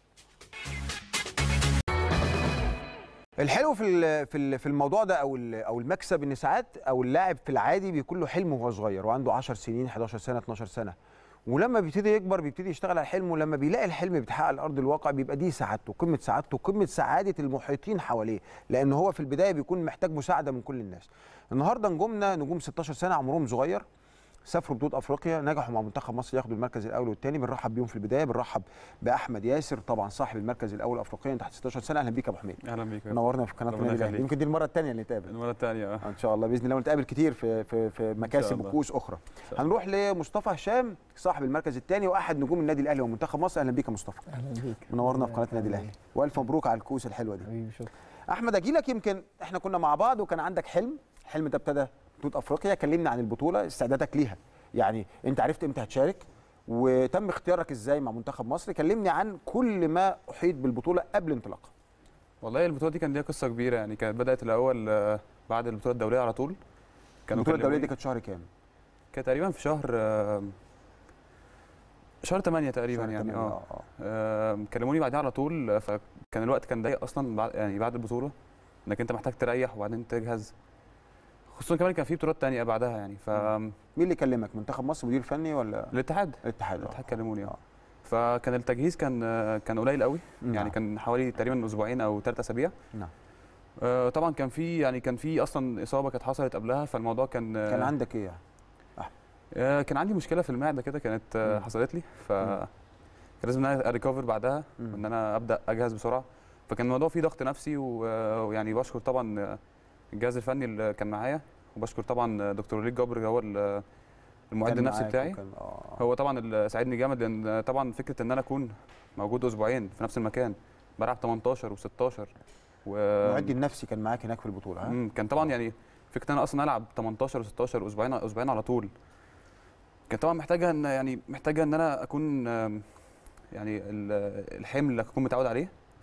الحلو في ال- في ال- في الموضوع ده او ال- او المكسب ان ساعات او اللاعب في العادي بيكون له حلم وهو صغير وعنده 10 سنين 11 سنه 12 سنه ولما بيبتدي يكبر بيبتدي يشتغل على حلمه ولما بيلاقي الحلم بيتحقق على ارض الواقع بيبقى دي سعادته قمه سعادته قمه سعاده المحيطين حواليه لان هو في البدايه بيكون محتاج مساعده من كل الناس النهارده نجومنا نجوم 16 سنه عمرهم صغير سافروا بطوله افريقيا نجحوا مع منتخب مصر ياخدوا المركز الاول والثاني بنرحب بيهم في البدايه بنرحب باحمد ياسر طبعا صاحب المركز الاول افريقيا تحت 16 سنه اهلا بيك يا ابو حميد اهلا بيك نورنا في قناه ربنا النادي الاهلي يخليك. يمكن دي المره الثانيه اللي نتقابل المره الثانيه اه ان شاء الله باذن الله ونتقابل كتير في في في مكاسب الله. وكؤوس اخرى شاء الله. هنروح لمصطفى هشام صاحب المركز الثاني واحد نجوم النادي الاهلي ومنتخب مصر اهلا بيك يا مصطفى اهلا بيك منورنا في قناه النادي الاهلي والف مبروك على الكؤوس الحلوه دي حبيبي شكرا احمد اجي لك يمكن احنا كنا مع بعض وكان عندك حلم الحلم ده ابتدى بطوله افريقيا كلمنا عن البطوله استعدادك ليها يعني انت عرفت امتى هتشارك وتم اختيارك ازاي مع منتخب مصر كلمني عن كل ما احيط بالبطوله قبل انطلاقها والله البطوله دي كان ليها قصه كبيره يعني كانت بدات الاول آه، بعد البطوله الدوليه على طول البطوله الدوليه دي كلموني- كانت شهر كام كانت تقريبا في شهر آه، شهر 8 تقريبا شهر يعني تمانية، اه آه، كلموني بعدها على طول آه، فكان الوقت كان ضيق اصلا بعد يعني بعد البطوله انك انت محتاج تريح وبعدين تجهز خصوصا كمان كان في بطولات تانية بعدها يعني فالاتحاد مين اللي كلمك منتخب مصر مدير فني ولا الاتحاد الاتحاد الاتحاد كلموني اه فكان التجهيز كان آه، كان قليل قوي نعم. يعني كان حوالي تقريبا اسبوعين او ثلاث اسابيع نعم. آه، طبعا كان في يعني كان في اصلا اصابه كانت حصلت قبلها فالموضوع كان آه، كان عندك ايه يعني؟ آه، كان عندي مشكله في المعده كده كانت آه، مم. حصلت لي ف مم. كان لازم ان انا اريكفر بعدها مم. وان انا ابدا اجهز بسرعه فكان الموضوع فيه ضغط نفسي و- ويعني بشكر طبعا آه، الجهاز الفني اللي كان معايا وبشكر طبعا آه، دكتور وليد جبر هو ال- المعد كان النفسي معاك بتاعي وكان- آه. هو طبعا اللي ساعدني جامد لان طبعا فكره ان انا اكون موجود اسبوعين في نفس المكان بلعب 18 و16 و المعد النفسي كان معاك هناك في البطوله ها؟ مم، كان طبعا يعني فكره ان انا اصلا العب 18 و16 اسبوعين اسبوعين على طول كان طبعا محتاجه ان يعني محتاجه ان انا اكون آم، يعني ال- الحمل اللي اكون متعود عليه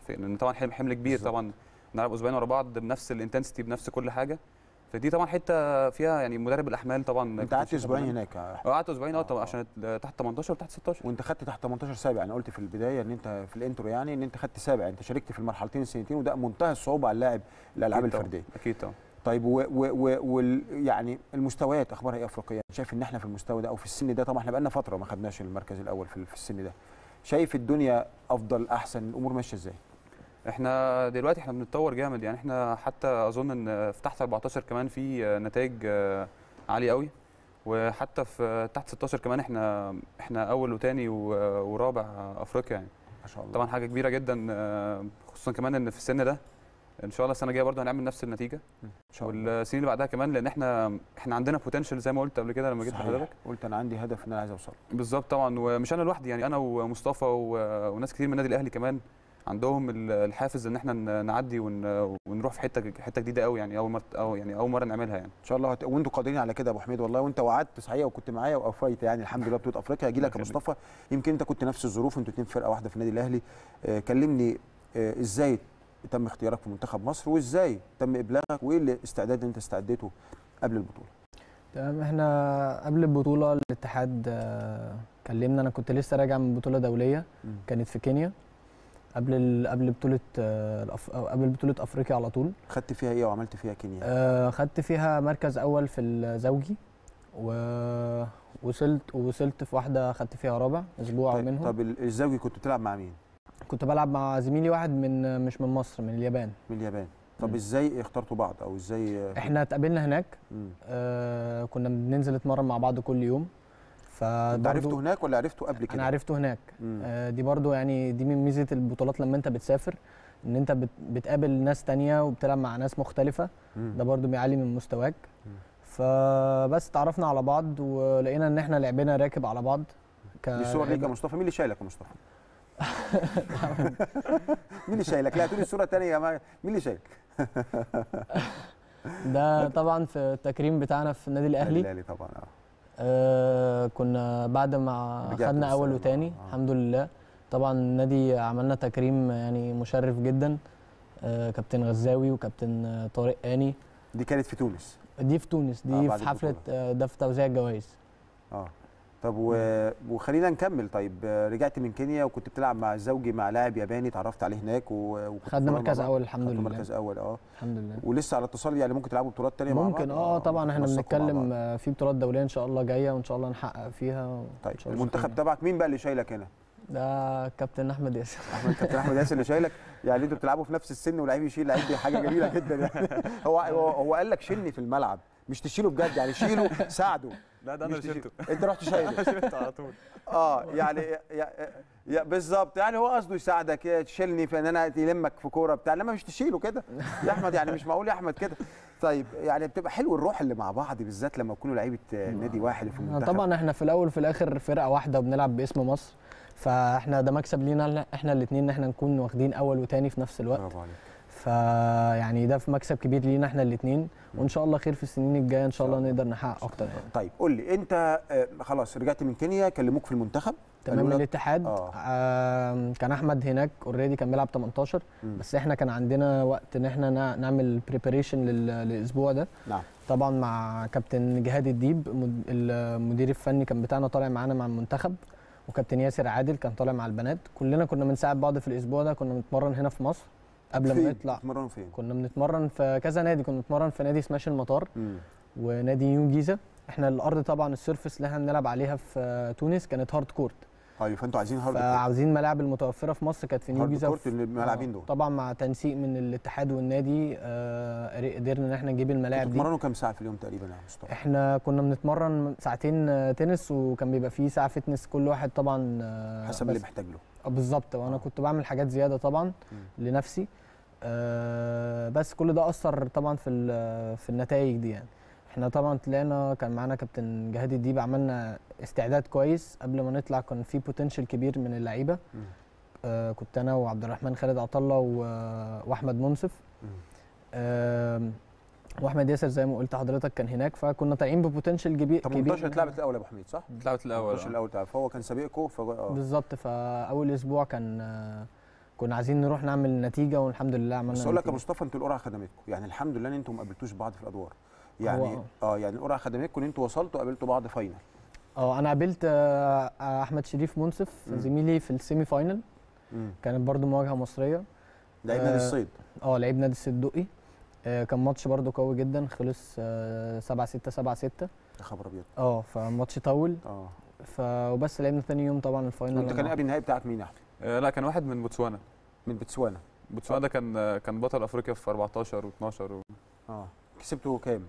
في لان طبعا حمل حمل كبير بالظبط. طبعا نلعب اسبوعين ورا بعض بنفس الانتنسيتي بنفس كل حاجه فدي طبعا حته فيها يعني مدرب الاحمال طبعا انت قعدت اسبوعين هناك اه قعدت اسبوعين اه طبعا عشان تحت 18 وتحت 16 وانت خدت تحت 18 سابع انا قلت في البدايه ان انت في الانترو يعني ان انت خدت سابع انت شاركت في المرحلتين السنتين وده منتهى الصعوبه على اللاعب الالعاب أكيد طبعاً، الفرديه اكيد طبعا طيب و و و وال يعني المستويات اخبارها ايه افريقيا شايف ان احنا في المستوى ده او في السن ده طبعا احنا بقالنا فتره ما خدناش المركز الاول في في السن ده شايف الدنيا افضل احسن الامور ماشيه ازاي احنا دلوقتي احنا بنتطور جامد يعني احنا حتى اظن ان في تحت 14 كمان في نتائج آه، عاليه قوي وحتى في تحت 16 كمان احنا احنا اول وثاني ورابع افريقيا يعني ما شاء الله طبعا حاجه كبيره جدا آه، خصوصا كمان ان في السن ده ان شاء الله السنه الجايه برضه هنعمل نفس النتيجه ان شاء الله والسنين اللي بعدها كمان لان احنا احنا عندنا بوتنشال زي ما قلت قبل كده لما جيت صحيح. لحضرتك قلت انا عندي هدف ان انا عايز اوصل بالظبط طبعا ومش انا لوحدي يعني انا ومصطفى و- وناس كتير من النادي الاهلي كمان عندهم ال- الحافز ان احنا ن- نعدي ون- ونروح في حته حته جديده قوي يعني اول مره أو يعني اول مره نعملها يعني ان شاء الله هت... وانتوا قادرين على كده يا ابو حميد والله وانت وعدت صحيح وكنت معايا واوفيت يعني الحمد لله بطوله افريقيا هجي لك يا يخليك. مصطفى يمكن انت كنت نفس الظروف انتوا اتنين فرقه واحده في النادي الاهلي آه كلمني آه ازاي تم اختيارك في منتخب مصر وازاي تم ابلاغك وايه الاستعداد اللي انت استعديته قبل البطوله تمام احنا قبل البطولة الاتحاد آه، كلمنا انا كنت لسه راجع من بطولة دولية مم. كانت في كينيا قبل ال... قبل بطولة آه، الأف... أو قبل بطولة افريقيا على طول خدت فيها ايه وعملت فيها كينيا آه، خدت فيها مركز اول في الزوجي ووصلت ووصلت في واحدة خدت فيها رابع اسبوع طيب, منهم طب ال- الزوجي كنت بتلعب مع مين كنت بلعب مع زميلي واحد من مش من مصر من اليابان من اليابان طب مم. ازاي اخترتوا بعض او ازاي آه، احنا اتقابلنا هناك مم. آه، كنا بننزل نتمرن مع بعض كل يوم انت عرفته فبرضو هناك ولا عرفته قبل كده انا عرفته هناك مم. آه، دي برضو يعني دي من ميزه البطولات لما انت بتسافر ان انت بت- بتقابل ناس تانية وبتلعب مع ناس مختلفه مم. ده برضو بيعلي من مستواك مم. فبس تعرفنا على بعض ولقينا ان احنا لعبنا راكب على بعض دي صور ليك يا كلاعيبة. مصطفى مين اللي شايلك يا مصطفى مين اللي شايلك لا تقولي الصوره الثانيه يا جماعه مين اللي شايلك ده طبعا في التكريم بتاعنا في النادي الاهلي الاهلي طبعا اه آه كنا بعد ما رجعت خدنا اول بالسلامة. وتاني آه. الحمد لله طبعا النادي عملنا تكريم يعني مشرف جدا آه كابتن غزاوي وكابتن آه، طارق اني دي كانت في تونس دي في تونس آه، دي بعد في حفله البطولة. آه، ده في توزيع الجوائز اه طب و... وخلينا نكمل طيب آه، رجعت من كينيا وكنت بتلعب مع زوجي مع لاعب ياباني اتعرفت عليه هناك و... وكنت خدنا بتتمرن مع مركز بعض. اول الحمد خدتوا لله مركز اول اه الحمد لله ولسه على اتصال يعني ممكن تلعبوا بطولات تانية مع بعض ممكن اه طبعا احنا تنسقوا مع بنتكلم بعض. آه، في بطولات دوليه ان شاء الله جايه وان شاء الله نحقق فيها طيب إن شاء الله المنتخب خير. تبعك مين بقى اللي شايلك هنا ده كابتن احمد ياسر احمد كابتن احمد ياسر اللي شايلك يعني انتوا بتلعبوا في نفس السن ولعيب يشيل لعيب دي حاجه جميله جدا يعني هو هو, هو قال لك شيلني في الملعب مش تشيله بجد يعني شيله ساعده لا ده مش تشيله. انت رحت شايله شلته على طول اه يعني يا يا بالظبط يعني هو قصده يساعدك يا تشيلني في ان انا يلمك في كوره بتاع لما مش تشيله كده يا احمد يعني مش معقول يا احمد كده طيب يعني بتبقى حلو الروح اللي مع بعض بالذات لما يكونوا لعيبه نادي واحد في المنتخب طبعا احنا في الاول وفي الاخر فرقه واحده وبنلعب باسم مصر فاحنا ده مكسب لينا احنا الاثنين ان احنا نكون واخدين اول وتاني في نفس الوقت برافو عليك فيعني ده في مكسب كبير لينا احنا الاثنين وان شاء الله خير في السنين الجايه ان شاء الله نقدر نحقق اكتر يعني طيب قول لي انت آه، خلاص رجعت من كينيا كلموك في المنتخب تمام قالوا لك- الاتحاد آه. آه كان احمد هناك اوريدي كان بيلعب 18 مم. بس احنا كان عندنا وقت ان احنا نع- نعمل بريباريشن للاسبوع ده نعم طبعا مع كابتن جهاد الديب مد- المدير الفني كان بتاعنا طالع معانا مع المنتخب وكابتن ياسر عادل كان طالع مع البنات كلنا كنا بنساعد بعض في الاسبوع ده كنا بنتمرن هنا في مصر قبل ما فين؟ نطلع بتتمرنوا فين؟ كنا بنتمرن في كذا نادي كنا بنتمرن في نادي سماش المطار مم. ونادي نيو جيزه احنا الارض طبعا السيرفس اللي احنا بنلعب عليها في تونس كانت هارد كورت ايوه فانتوا عايزين هارد كورت فعاوزين الملاعب المتوفره في مصر كانت في نيو هارد جيزه كورت وفي- الملاعبين آه، دول. طبعا مع تنسيق من الاتحاد والنادي آه، قدرنا ان احنا نجيب الملاعب دي بتتمرنوا كام ساعه في اليوم تقريبا يا مصطفى؟ احنا كنا بنتمرن ساعتين آه، تنس وكان بيبقى فيه ساعه فتنس كل واحد طبعا آه، حسب بس- اللي محتاج له آه، بالظبط وانا آه. كنت بعمل حاجات زياده طبعا مم. لنفسي آه، بس كل ده اثر طبعا في ال- في النتائج دي يعني احنا طبعا طلعنا كان معانا كابتن جهاد الديب عملنا استعداد كويس قبل ما نطلع كان في بوتنشال كبير من اللعيبه مم. آه كنت انا وعبد الرحمن خالد عطله و- واحمد منصف مم. آه واحمد ياسر زي ما قلت حضرتك كان هناك فكنا طالعين ببوتنشال كبير 18 اتلعبت الاول يا ابو حميد صح؟ اتلعبت الاول 18 الاول تعرف فهو كان سابقكم ف... آه. بالظبط فاول اسبوع كان آه، كنا عايزين نروح نعمل نتيجه والحمد لله عملنا بس اقول لك يا نتيجة. مصطفى انتوا القرعه خدمتكم يعني الحمد لله ان انتوا ما قابلتوش بعض في الادوار يعني هو- اه يعني القرعه خدمتكم ان انتوا وصلتوا قابلتوا بعض فاينل اه انا قابلت آه، آه، احمد شريف منصف مم. زميلي في السيمي فاينل مم. كانت برضو مواجهه مصريه لعيب نادي آه، الصيد اه لعيب نادي الصيد دقي آه، كان ماتش برضو قوي جدا خلص 7 6 7 6 يا خبر ابيض اه فماتش طول اه ف وبس لعبنا ثاني يوم طبعا الفاينل وانت كان أنا- قبل النهائي بتاعك مين يا احمد؟ آه، لا كان واحد من بوتسوانا من بتسوانا بوتسوانا ده كان كان بطل افريقيا في 14 و12 و اه كسبته كام؟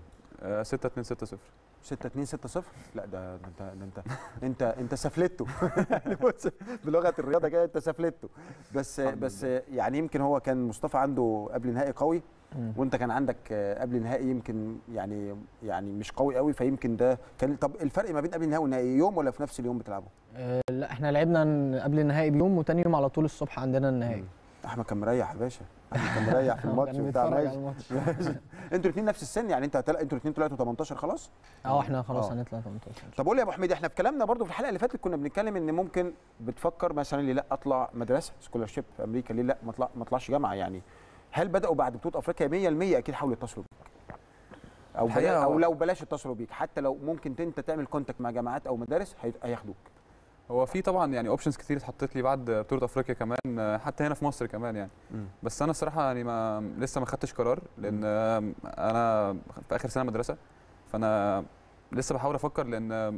6 2 6 0 6 2 6 0 لا ده ده انت ده انت انت انت سفلته يعني بص بلغه الرياضه كده انت سفلته بس الحمد بس يعني يمكن هو كان مصطفى عنده قبل نهائي قوي مم. وانت كان عندك آه، قبل نهائي يمكن يعني يعني مش قوي قوي فيمكن ده كان طب الفرق ما بين قبل النهائي والنهائي يوم ولا في نفس اليوم بتلعبوا؟ آه، لا احنا لعبنا ن- قبل النهائي بيوم وتاني يوم على طول الصبح عندنا النهائي مم. احمد كان مريح يا باشا احمد كان مريح في هو الماتش كان بتاع بيتفرج على ماشي الماتش انتوا الاثنين نفس السن يعني انت هتلا... انتوا الاثنين طلعتوا 18 خلاص؟ اه احنا خلاص آه. هنطلع 18 طب قول لي يا ابو حميد احنا في كلامنا برضو في الحلقه اللي فاتت كنا بنتكلم ان ممكن بتفكر مثلا ليه لا اطلع مدرسه سكولارشيب في امريكا ليه لا ما اطلع ما اطلعش جامعه يعني هل بداوا بعد بطوله افريقيا 100% اكيد حاولوا يتصلوا بيك او الحقيقة بلا او هو- لو بلاش يتصلوا بيك حتى لو ممكن انت تعمل كونتاكت مع جامعات او مدارس هي- هياخدوك هو في طبعا يعني اوبشنز كتير اتحطت لي بعد بطوله افريقيا كمان آه، حتى هنا في مصر كمان يعني بس انا الصراحه يعني ما لسه ما خدتش قرار لان آم، انا في اخر سنه مدرسه فانا لسه بحاول افكر لان آم،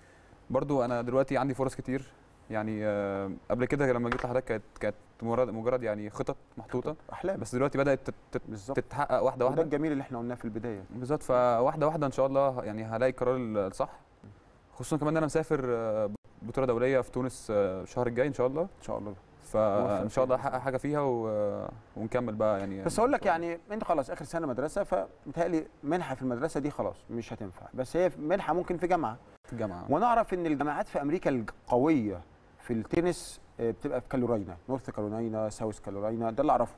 برضو انا دلوقتي عندي فرص كتير يعني آم، قبل كده لما جيت لحضرتك كانت كانت مجرد مجرد يعني خطط محطوطه احلام بس دلوقتي بدات تت- تت- بالظبط تتحقق واحده وده واحده الجميل اللي احنا قلناه في البدايه بالظبط فواحده واحده ان شاء الله يعني هلاقي القرار الصح خصوصا كمان ان انا مسافر آه، بطوله دوليه في تونس آه، الشهر الجاي ان شاء الله ان شاء الله فان شاء الله احقق حاجه فيها و... ونكمل بقى يعني بس اقول لك يعني انت خلاص اخر سنه مدرسه فمتهيألي منحه في المدرسه دي خلاص مش هتنفع بس هي منحه ممكن في جامعه في الجامعه ونعرف ان الجامعات في امريكا القويه في التنس آه، بتبقى في كالوراينا نورث كارولاينا ساوث كارولاينا ده اللي اعرفه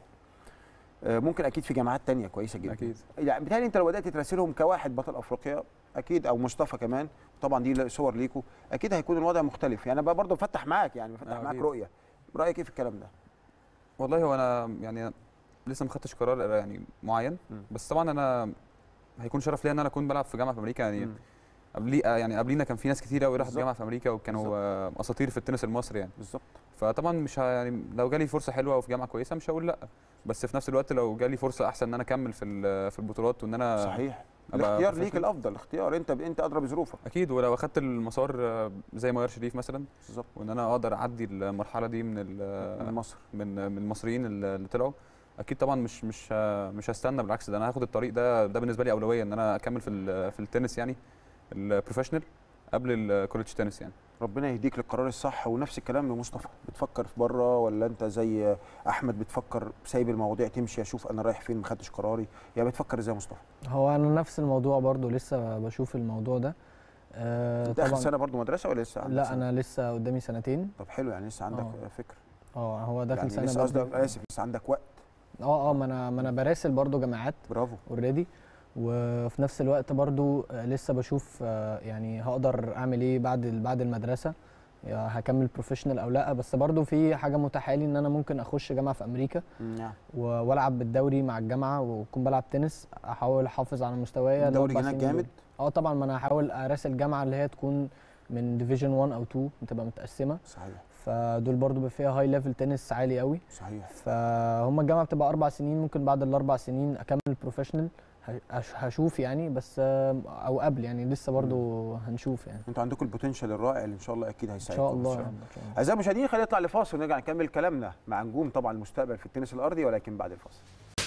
آه، ممكن اكيد في جامعات تانية كويسه جدا اكيد يعني بالتالي انت لو بدات تراسلهم كواحد بطل افريقيا اكيد او مصطفى كمان طبعا دي صور ليكوا اكيد هيكون الوضع مختلف يعني انا برضه بفتح معاك يعني بفتح آه، معاك أكيد. رؤيه رايك ايه في الكلام ده والله هو انا يعني لسه ما خدتش قرار يعني معين مم. بس طبعا انا هيكون شرف ليا ان انا اكون بلعب في جامعه في امريكا يعني مم. قبلي يعني قبلينا كان في ناس كتير قوي راحت بالظبط. جامعه في امريكا وكانوا آه، اساطير في التنس المصري يعني بالظبط فطبعا مش ه- يعني لو جالي فرصه حلوه وفي جامعه كويسه مش هقول لا بس في نفس الوقت لو جالي فرصه احسن ان انا اكمل في ال- في البطولات وان انا صحيح أبقى الاختيار ليك professional. الافضل اختيار انت انت ادرى بظروفك اكيد ولو اخدت المسار آه، زي ميار شريف مثلا بالظبط وان انا اقدر اعدي المرحله دي من ال- من مصر من من المصريين اللي اللي طلعوا اكيد طبعا مش مش ه- مش هستنى بالعكس ده انا هاخد الطريق ده ده بالنسبه لي اولويه ان انا اكمل في ال- في التنس يعني البروفيشنال قبل الكوليدج تنس يعني ربنا يهديك للقرار الصح ونفس الكلام لمصطفى بتفكر في بره ولا انت زي احمد بتفكر سايب المواضيع تمشي اشوف انا رايح فين ما خدتش قراري يعني بتفكر ازاي يا مصطفى هو انا نفس الموضوع برضو لسه بشوف الموضوع ده آه انت اخر سنه برضو مدرسه ولا لسه عندك لا سنة؟ انا لسه قدامي سنتين طب حلو يعني لسه عندك آه. فكره اه هو داخل يعني سنه لسه قصدي برضو. اسف لسه عندك وقت اه اه ما انا ما انا براسل برضو جامعات برافو اوريدي وفي نفس الوقت برضو آه، لسه بشوف آه، يعني هقدر اعمل ايه بعد ال- بعد المدرسه يا هكمل بروفيشنال او لا بس برضو في حاجه متاحه لي ان انا ممكن اخش جامعه في امريكا نعم و- والعب بالدوري مع الجامعه واكون بلعب تنس احاول احافظ على مستواي الدوري الأربع هناك سنين جامد دول. اه طبعا ما انا هحاول اراسل جامعه اللي هي تكون من ديفيجن 1 او 2 بتبقى متقسمه صحيح فدول برضو بيبقى فيها هاي ليفل تنس عالي قوي صحيح فهم الجامعه بتبقى اربع سنين ممكن بعد الاربع سنين اكمل بروفيشنال هشوف يعني بس آه، او قبل يعني لسه برضو هنشوف يعني انتوا عندكم البوتنشال الرائع اللي ان شاء الله اكيد ان هيساعدكم شاء الله في يا الشغل. رب ان شاء الله اعزائي المشاهدين خلينا نطلع لفاصل ونرجع نكمل كلامنا مع نجوم طبعا المستقبل في التنس الارضي ولكن بعد الفاصل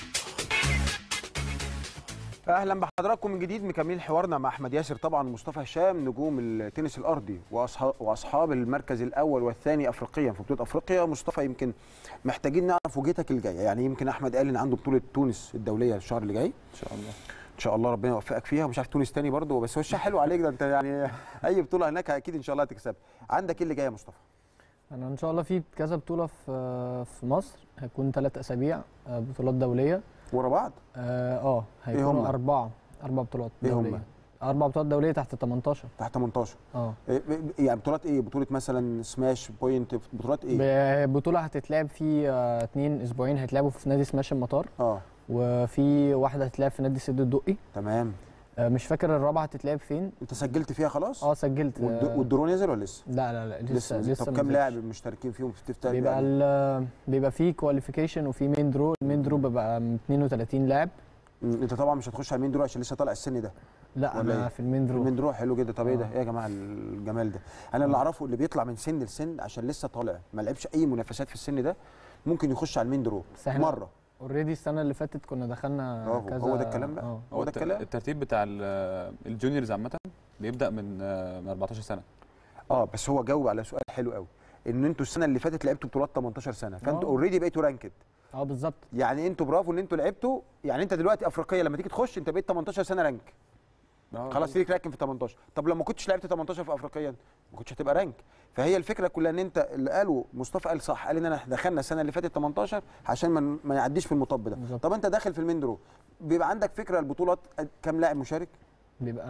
اهلا بحضراتكم من جديد مكملين حوارنا مع احمد ياسر طبعا ومصطفى هشام نجوم التنس الارضي واصحاب واصحاب المركز الاول والثاني افريقيا في بطوله افريقيا مصطفى يمكن محتاجين نعرف وجهتك الجايه يعني يمكن احمد قال ان عنده بطوله تونس الدوليه الشهر اللي جاي ان شاء الله ان شاء الله ربنا يوفقك فيها ومش عارف تونس تاني برضه بس هو الشيء حلو عليك ده انت يعني اي بطوله هناك اكيد ان شاء الله هتكسبها عندك ايه اللي جاي يا مصطفى انا ان شاء الله في كذا بطوله في في مصر هيكون ثلاث اسابيع آه، بطولات دوليه ورا بعض اه آه، إيه هيكونوا هم؟ اربعه اربع بطولات ايه دوليه هم اربع بطولات دوليه تحت 18 تحت 18 اه إيه، يعني بطولات ايه بطوله مثلا سماش بوينت بطولات ايه ب- بطوله هتتلعب في آه، اتنين اسبوعين هيتلعبوا في نادي سماش المطار اه وفي واحده هتتلعب في نادي سيد الدقي تمام آه، مش فاكر الرابعه هتتلعب فين انت سجلت فيها خلاص اه سجلت والد- آه، والدرو نزل ولا لسه لا لا لا لسه لسه, لسه طب ما كام نزلش. لاعب مشتركين فيهم بتفتح بيبقى يعني ال- بيبقى فيه كواليفيكيشن وفي مين درو المين درو بيبقى 32 لاعب مم، انت طبعا مش هتخش على مين درو عشان لسه طالع السن ده لا ولا انا إيه؟ في المين درو من درو حلو جدا طب ايه ده آه. ايه يا جماعه الجمال ده انا اللي اعرفه اللي بيطلع من سن لسن عشان لسه طالع ما لعبش اي منافسات في السن ده ممكن يخش على المين درو بس إحنا- مره اوريدي السنه اللي فاتت كنا دخلنا برافو. كذا هو ده الكلام بقى. اه هو ده الت- الكلام الترتيب بتاع ال- الجونيورز عامه بيبدا من آه، من 14 سنه اه بس هو جاوب على سؤال حلو قوي ان انتوا السنه اللي فاتت لعبتوا بطولات 18 سنه فانتوا آه. اوريدي بقيتوا رانكد اه بالظبط يعني انتوا برافو ان انتوا لعبتوا يعني انت دلوقتي افريقيه لما تيجي تخش انت بقيت 18 سنه رانك آه، خلاص ليك راكن في 18 طب لو ما كنتش لعبت 18 في افريقيا ما كنتش هتبقى رانك فهي الفكره كلها ان انت اللي قاله مصطفى قال صح قال ان انا دخلنا السنه اللي فاتت 18 عشان ما ما يعديش في المطب ده بالظبط. طب انت داخل في المين درو بيبقى عندك فكره البطولات كام لاعب مشارك بيبقى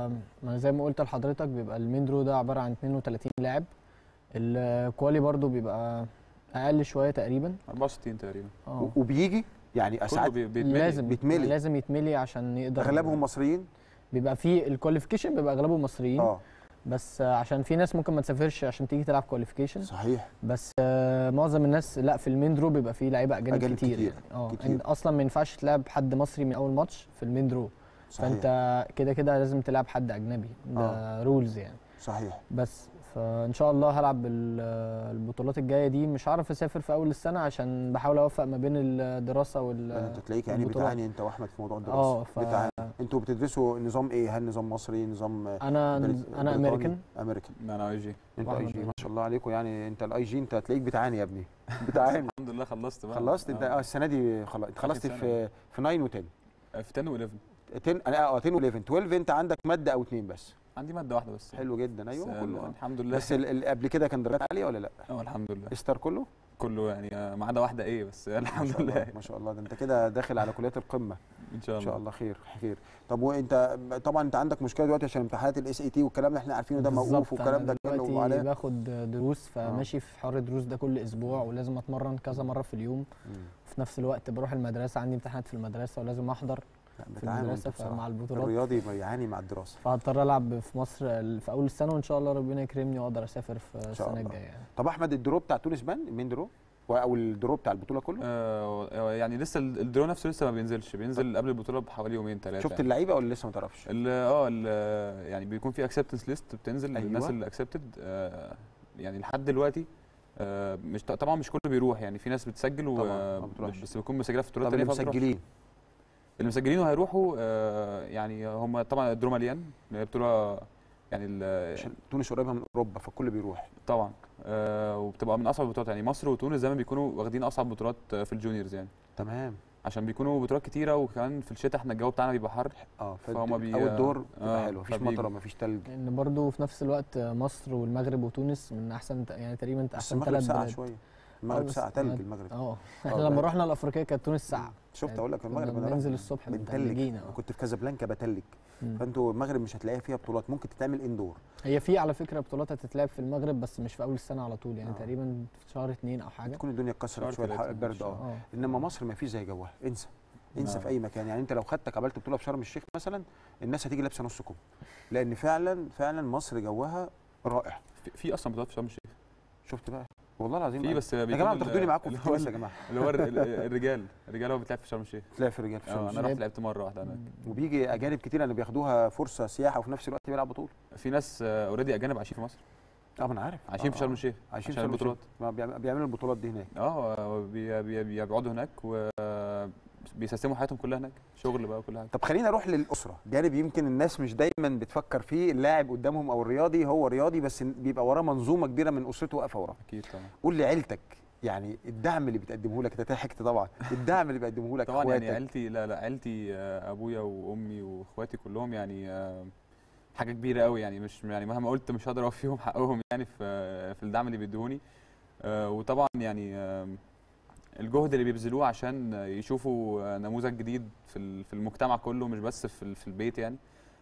ما زي ما قلت لحضرتك بيبقى المين درو ده عباره عن 32 لاعب الكوالي برضو بيبقى اقل شويه تقريبا 64 تقريبا اه و- وبيجي يعني كله ساعات بي- بيتملي. لازم بيتملي. لازم يتملي عشان يقدر اغلبهم مصريين بيبقى فيه الكواليفيكيشن بيبقى اغلبه مصريين اه بس آه، عشان في ناس ممكن ما تسافرش عشان تيجي تلعب كواليفيكيشن صحيح بس آه، معظم الناس لا في المين درو بيبقى فيه لعيبه اجانب أجانب كتير, كتير، يعني اه كتير. إن- اصلا ما ينفعش تلعب حد مصري من اول ماتش في المين درو صحيح فانت كده كده لازم تلعب حد اجنبي ده رولز يعني صحيح بس فان شاء الله هلعب بال- البطولات الجايه دي مش هعرف اسافر في اول السنه عشان بحاول اوفق ما بين الدراسه وال انت تلاقيك يعني البطولات. بتعاني انت واحمد في موضوع الدراسه اه ف بتعاني انتوا بتدرسوا نظام ايه هل نظام مصري نظام انا بريط- انا بريطاني؟ امريكان امريكان انا اي جي انت واحمد اي جي أي ما جي. شاء الله عليكم يعني انت الاي جي انت تلاقيك بتعاني يا ابني بتعاني الحمد لله خلصت بقى خلصت انت اه السنه دي خلاص انت خلصت سنة. في في 9 و10 آه، في 10 و11 10 انا اه 10 و11 12 انت عندك ماده او اتنين بس عندي ماده واحده بس حلو جدا بس، ايوه آه، كله آه. الحمد لله بس ال- ال- قبل كده كان درجات عاليه ولا لا اه الحمد لله استر كله كله يعني آه، ما عدا واحده ايه بس ما الحمد شاء الله لله ما شاء الله ده انت كده داخل على كليات القمه ان شاء ان الله شاء الله خير خير طب وانت طبعا انت عندك مشكله دلوقتي عشان امتحانات الاس اي تي والكلام اللي احنا عارفينه ده موقوف بالظبط، والكلام ده انا كله دلوقتي عليه باخد دروس فماشي في حوار الدروس ده كل اسبوع ولازم اتمرن كذا مره في اليوم مم. في نفس الوقت بروح المدرسه عندي امتحانات في المدرسه ولازم احضر لا، في بتعانوا المدرسه انتوا بصراحة. فمع البطولات الرياضي بيعاني مع الدراسه فهضطر العب في مصر في اول السنه وان شاء الله ربنا يكرمني واقدر اسافر في السنه الله. الجايه يعني. طب احمد الدرو بتاع تونس بان المين درو و- او الدرو بتاع البطوله كله آه آه، يعني لسه ال- الدرو نفسه لسه ما بينزلش بينزل قبل البطوله بحوالي يومين ثلاثه شفت اللعيبه ولا لسه ما تعرفش ال- اه ال- يعني بيكون في اكسبتنس ليست بتنزل أيوة. للناس اللي اكسبتد يعني لحد دلوقتي آه، مش طبعا مش كله بيروح يعني في ناس بتسجل و طبعاً، ما بتروحش. بس بيكون مسجله في طب بطولات اللي تانيه فبتروح. مسجلين اللي مسجلين وهيروحوا آه، يعني هم طبعا الدرو مليان هي بطوله يعني ال- عشان تونس قريبه من اوروبا فالكل بيروح طبعا آه، وبتبقى من اصعب البطولات يعني مصر وتونس دايما بيكونوا واخدين اصعب بطولات آه، في الجونيورز يعني تمام عشان بيكونوا بطولات كتيره وكمان في الشتاء احنا الجو بتاعنا بيبقى حر اه فهما بي- اول دور بيبقى آه، حلو مفيش فبيجوا. مطره مفيش تلج لان برضو في نفس الوقت مصر والمغرب وتونس من احسن يعني تقريبا بس احسن المغرب ثلاث ساقعه بلاد شويه المغرب بس ساقعه تلج ما- المغرب اه آه، احنا لما بقى- رحنا لافريقيا كانت تونس ساقعه شفت اقول لك كنا المغرب انا بننزل رحت الصبح بنتلج متلجين انا اه كنت في كازابلانكا بتلج مم. فانتوا المغرب مش هتلاقيها فيها بطولات ممكن تتعمل اندور هي في على فكره بطولات هتتلعب في المغرب بس مش في اول السنه على طول يعني آه. تقريبا في شهر اتنين او حاجه تكون الدنيا اتكسرت شهر شويه الح- تلاتة البرد إن شاء اه اه انما مصر ما فيش زي جوها انسى انسى نعم. في اي مكان يعني انت لو خدتك عملت بطوله في شرم الشيخ مثلا الناس هتيجي لابسه نص كم لان فعلا فعلا مصر جوها رائع في, في اصلا بطولات في شرم الشيخ شفت بقى والله العظيم في أنا- بس يا جماعه بتاخدوني معاكم في التونس يا جماعه اللي هو الر- ال- الرجال الرجال هو بيتلعب في شرم الشيخ تلاقي في رجال في شرم اه الشيخ. انا رحت لعبت مره واحده هناك وبيجي اجانب كتير انا بياخدوها فرصه سياحه وفي نفس الوقت بيلعب بطوله في ناس اوريدي اجانب عايشين في مصر اه ما انا عارف عايشين آه، في شرم آه. الشيخ عايشين في عشان شرم الشيخ البطولات ما بيعم- بيعملوا البطولات دي هناك اه بي- بي- بي- بيقعدوا هناك وبيسيستموا حياتهم كلها هناك شغل بقى وكل حاجه طب خلينا نروح للاسره جانب يمكن الناس مش دايما بتفكر فيه اللاعب قدامهم او الرياضي هو رياضي بس بيبقى وراه منظومه كبيره من اسرته واقفه وراه اكيد طبعا قول لي عيلتك يعني الدعم اللي بتقدمه لك انت ضحكت طبعا الدعم اللي بيقدمه لك طبعا يعني اخواتك. عيلتي لا لا عيلتي آه، ابويا وامي واخواتي كلهم يعني آه، حاجه كبيره قوي يعني مش يعني مهما قلت مش هقدر اوفيهم حقهم يعني في في الدعم اللي بيدوهوني آه، وطبعا يعني آه، الجهد اللي بيبذلوه عشان يشوفوا نموذج جديد في ال- في المجتمع كله مش بس في ال- في البيت يعني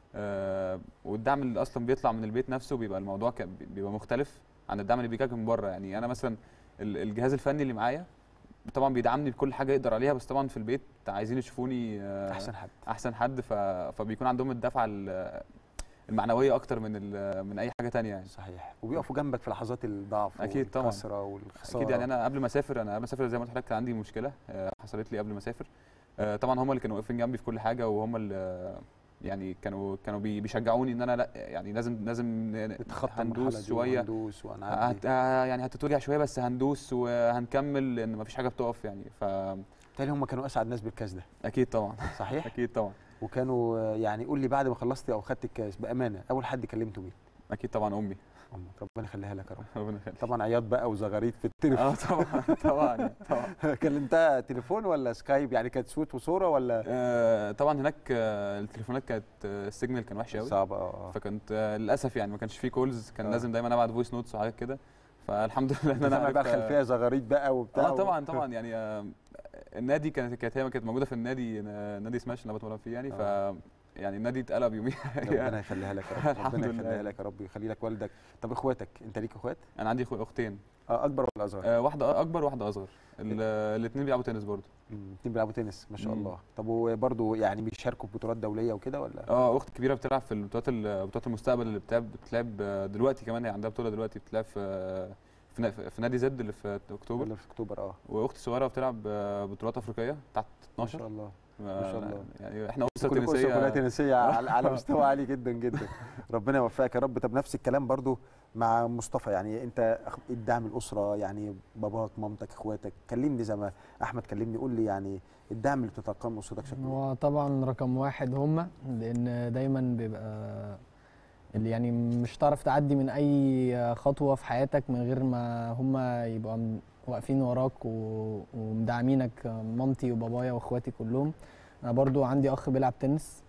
آه، والدعم اللي اصلا بيطلع من البيت نفسه بيبقى الموضوع كان- بيبقى مختلف عن الدعم اللي بيجي من بره يعني انا مثلا ال- الجهاز الفني اللي معايا طبعا بيدعمني بكل حاجه يقدر عليها بس طبعا في البيت عايزين يشوفوني آه، احسن حد احسن حد ف... فبيكون عندهم الدفعه ال- المعنويه اكتر من ال... من اي حاجه تانية يعني صحيح وبيقفوا جنبك في لحظات الضعف أكيد طبعاً. والكسره والخساره اكيد يعني انا قبل ما اسافر انا قبل ما اسافر زي ما قلت لحضرتك كان عندي مشكله آه، حصلت لي قبل ما اسافر آه، طبعا هم اللي كانوا واقفين جنبي في كل حاجه وهم اللي يعني كانوا كانوا بي- بيشجعوني ان انا لا يعني لازم لازم ن- نتخطى المرحله هندوس دي شويه وهندوس وهنعدي هت... آه، يعني هتتوجع شويه بس هندوس وهنكمل لان مفيش حاجه بتقف يعني فاكيد بالتالي هم كانوا اسعد ناس بالكاس ده طبعا صحيح اكيد طبعا وكانوا آه، يعني قول لي بعد ما خلصت او خدت الكاس بامانه اول حد كلمته مين اكيد طبعا امي امك ربنا يخليها لك يا رب ربنا يخليك طبعا عياط بقى وزغاريد في التليفون اه طبعا طبعا طبعا كلمتها تليفون ولا سكايب يعني كانت صوت وصوره ولا آه، طبعا هناك آه، التليفونات كانت آه، السيجنال كان وحش قوي صعبه اه فكنت آه، للاسف يعني ما كانش فيه كولز كان آه. لازم دايما ابعت فويس نوتس وحاجات كده فالحمد لله ان انت انا سامع بقى عرفت- الخلفيه زغاريد بقى وبتاع اه طبعا طبعا يعني آه، النادي كانت كانت هي كانت موجوده في النادي آه، نادي سماش اللي انا بتمرن فيه يعني ف يعني النادي اتقلب يوميها ربنا يخليها لك يا رب الحمد ربنا لله. يخليها لك يا رب ويخلي لك والدك طب اخواتك انت ليك اخوات انا عندي أخو- اختين اه اكبر ولا اصغر آه، واحده اكبر واحده اصغر الاثنين بيلعبوا تنس برضه الاثنين بيلعبوا تنس ما شاء مم. الله طب وبرضه يعني بيشاركوا في بطولات دوليه وكده ولا اه اختي الكبيره بتلعب في البطولات ال- بطولات المستقبل اللي بتلعب بتلعب آه، دلوقتي كمان هي عندها بطوله دلوقتي بتلعب في آه، في نا- في نادي زد اللي في اكتوبر ولا في اكتوبر اه واختي الصغيره بتلعب آه، بطولات افريقيه تحت ما 12 شاء الله ما ما شاء الله. يعني احنا اسره كل تنسيه كلها تنسيه على, على مستوى عالي جدا جدا ربنا يوفقك يا رب طب نفس الكلام برضو مع مصطفى يعني انت أخ- الدعم الاسره يعني باباك مامتك اخواتك كلمني زي ما احمد كلمني قول لي يعني الدعم اللي بتتلقاه من اسرتك شكله إيه؟ هو طبعا رقم واحد هم لان دايما بيبقى اللي يعني مش هتعرف تعدي من اي خطوه في حياتك من غير ما هم يبقوا م- واقفين وراك و- ومدعمينك مامتي وبابايا واخواتي كلهم انا برضو عندي اخ بيلعب تنس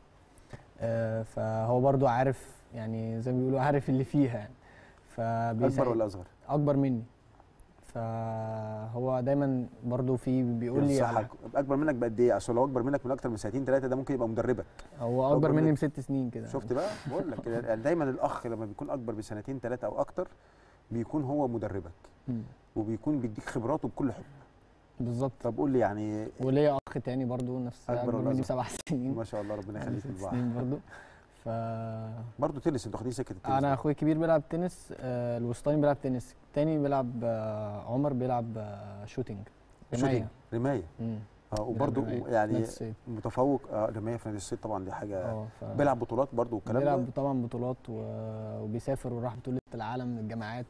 آه، فهو برضو عارف يعني زي ما بيقولوا عارف اللي فيها يعني فبيساعد- اكبر ولا اصغر اكبر مني فهو دايما برضو في بيقول لي ينصحك على- اكبر منك بقد ايه اصل لو اكبر منك من اكتر من سنتين ثلاثه ده ممكن يبقى مدربك هو أكبر اكبر مني منك. بست سنين كده شفت بقى بقول لك يعني دايما الاخ لما بيكون اكبر بسنتين ثلاثه او اكتر بيكون هو مدربك مم. وبيكون بيديك خبراته بكل حب بالظبط طب قول لي يعني وليا اخ تاني برضو نفس أكبر اكبر ولا مني أصغر؟ بسبع سنين ما شاء الله ربنا يعني يخليك ست لبعض سنين برضو ف برضه تنس انتوا واخدين سكه التنس انا بقى. اخويا الكبير بيلعب تنس آه، الوسطاني بيلعب تنس التاني بيلعب آه، عمر بيلعب آه، شوتينج شوتينج رمايه رمايه مم. اه وبرضه رماية. يعني نادي الصيد. متفوق اه رمايه في نادي الصيد طبعا دي حاجه اه ف... بيلعب بطولات برضه والكلام بيلعب ده طبعا بطولات و... وبيسافر وراح بطوله العالم من الجامعات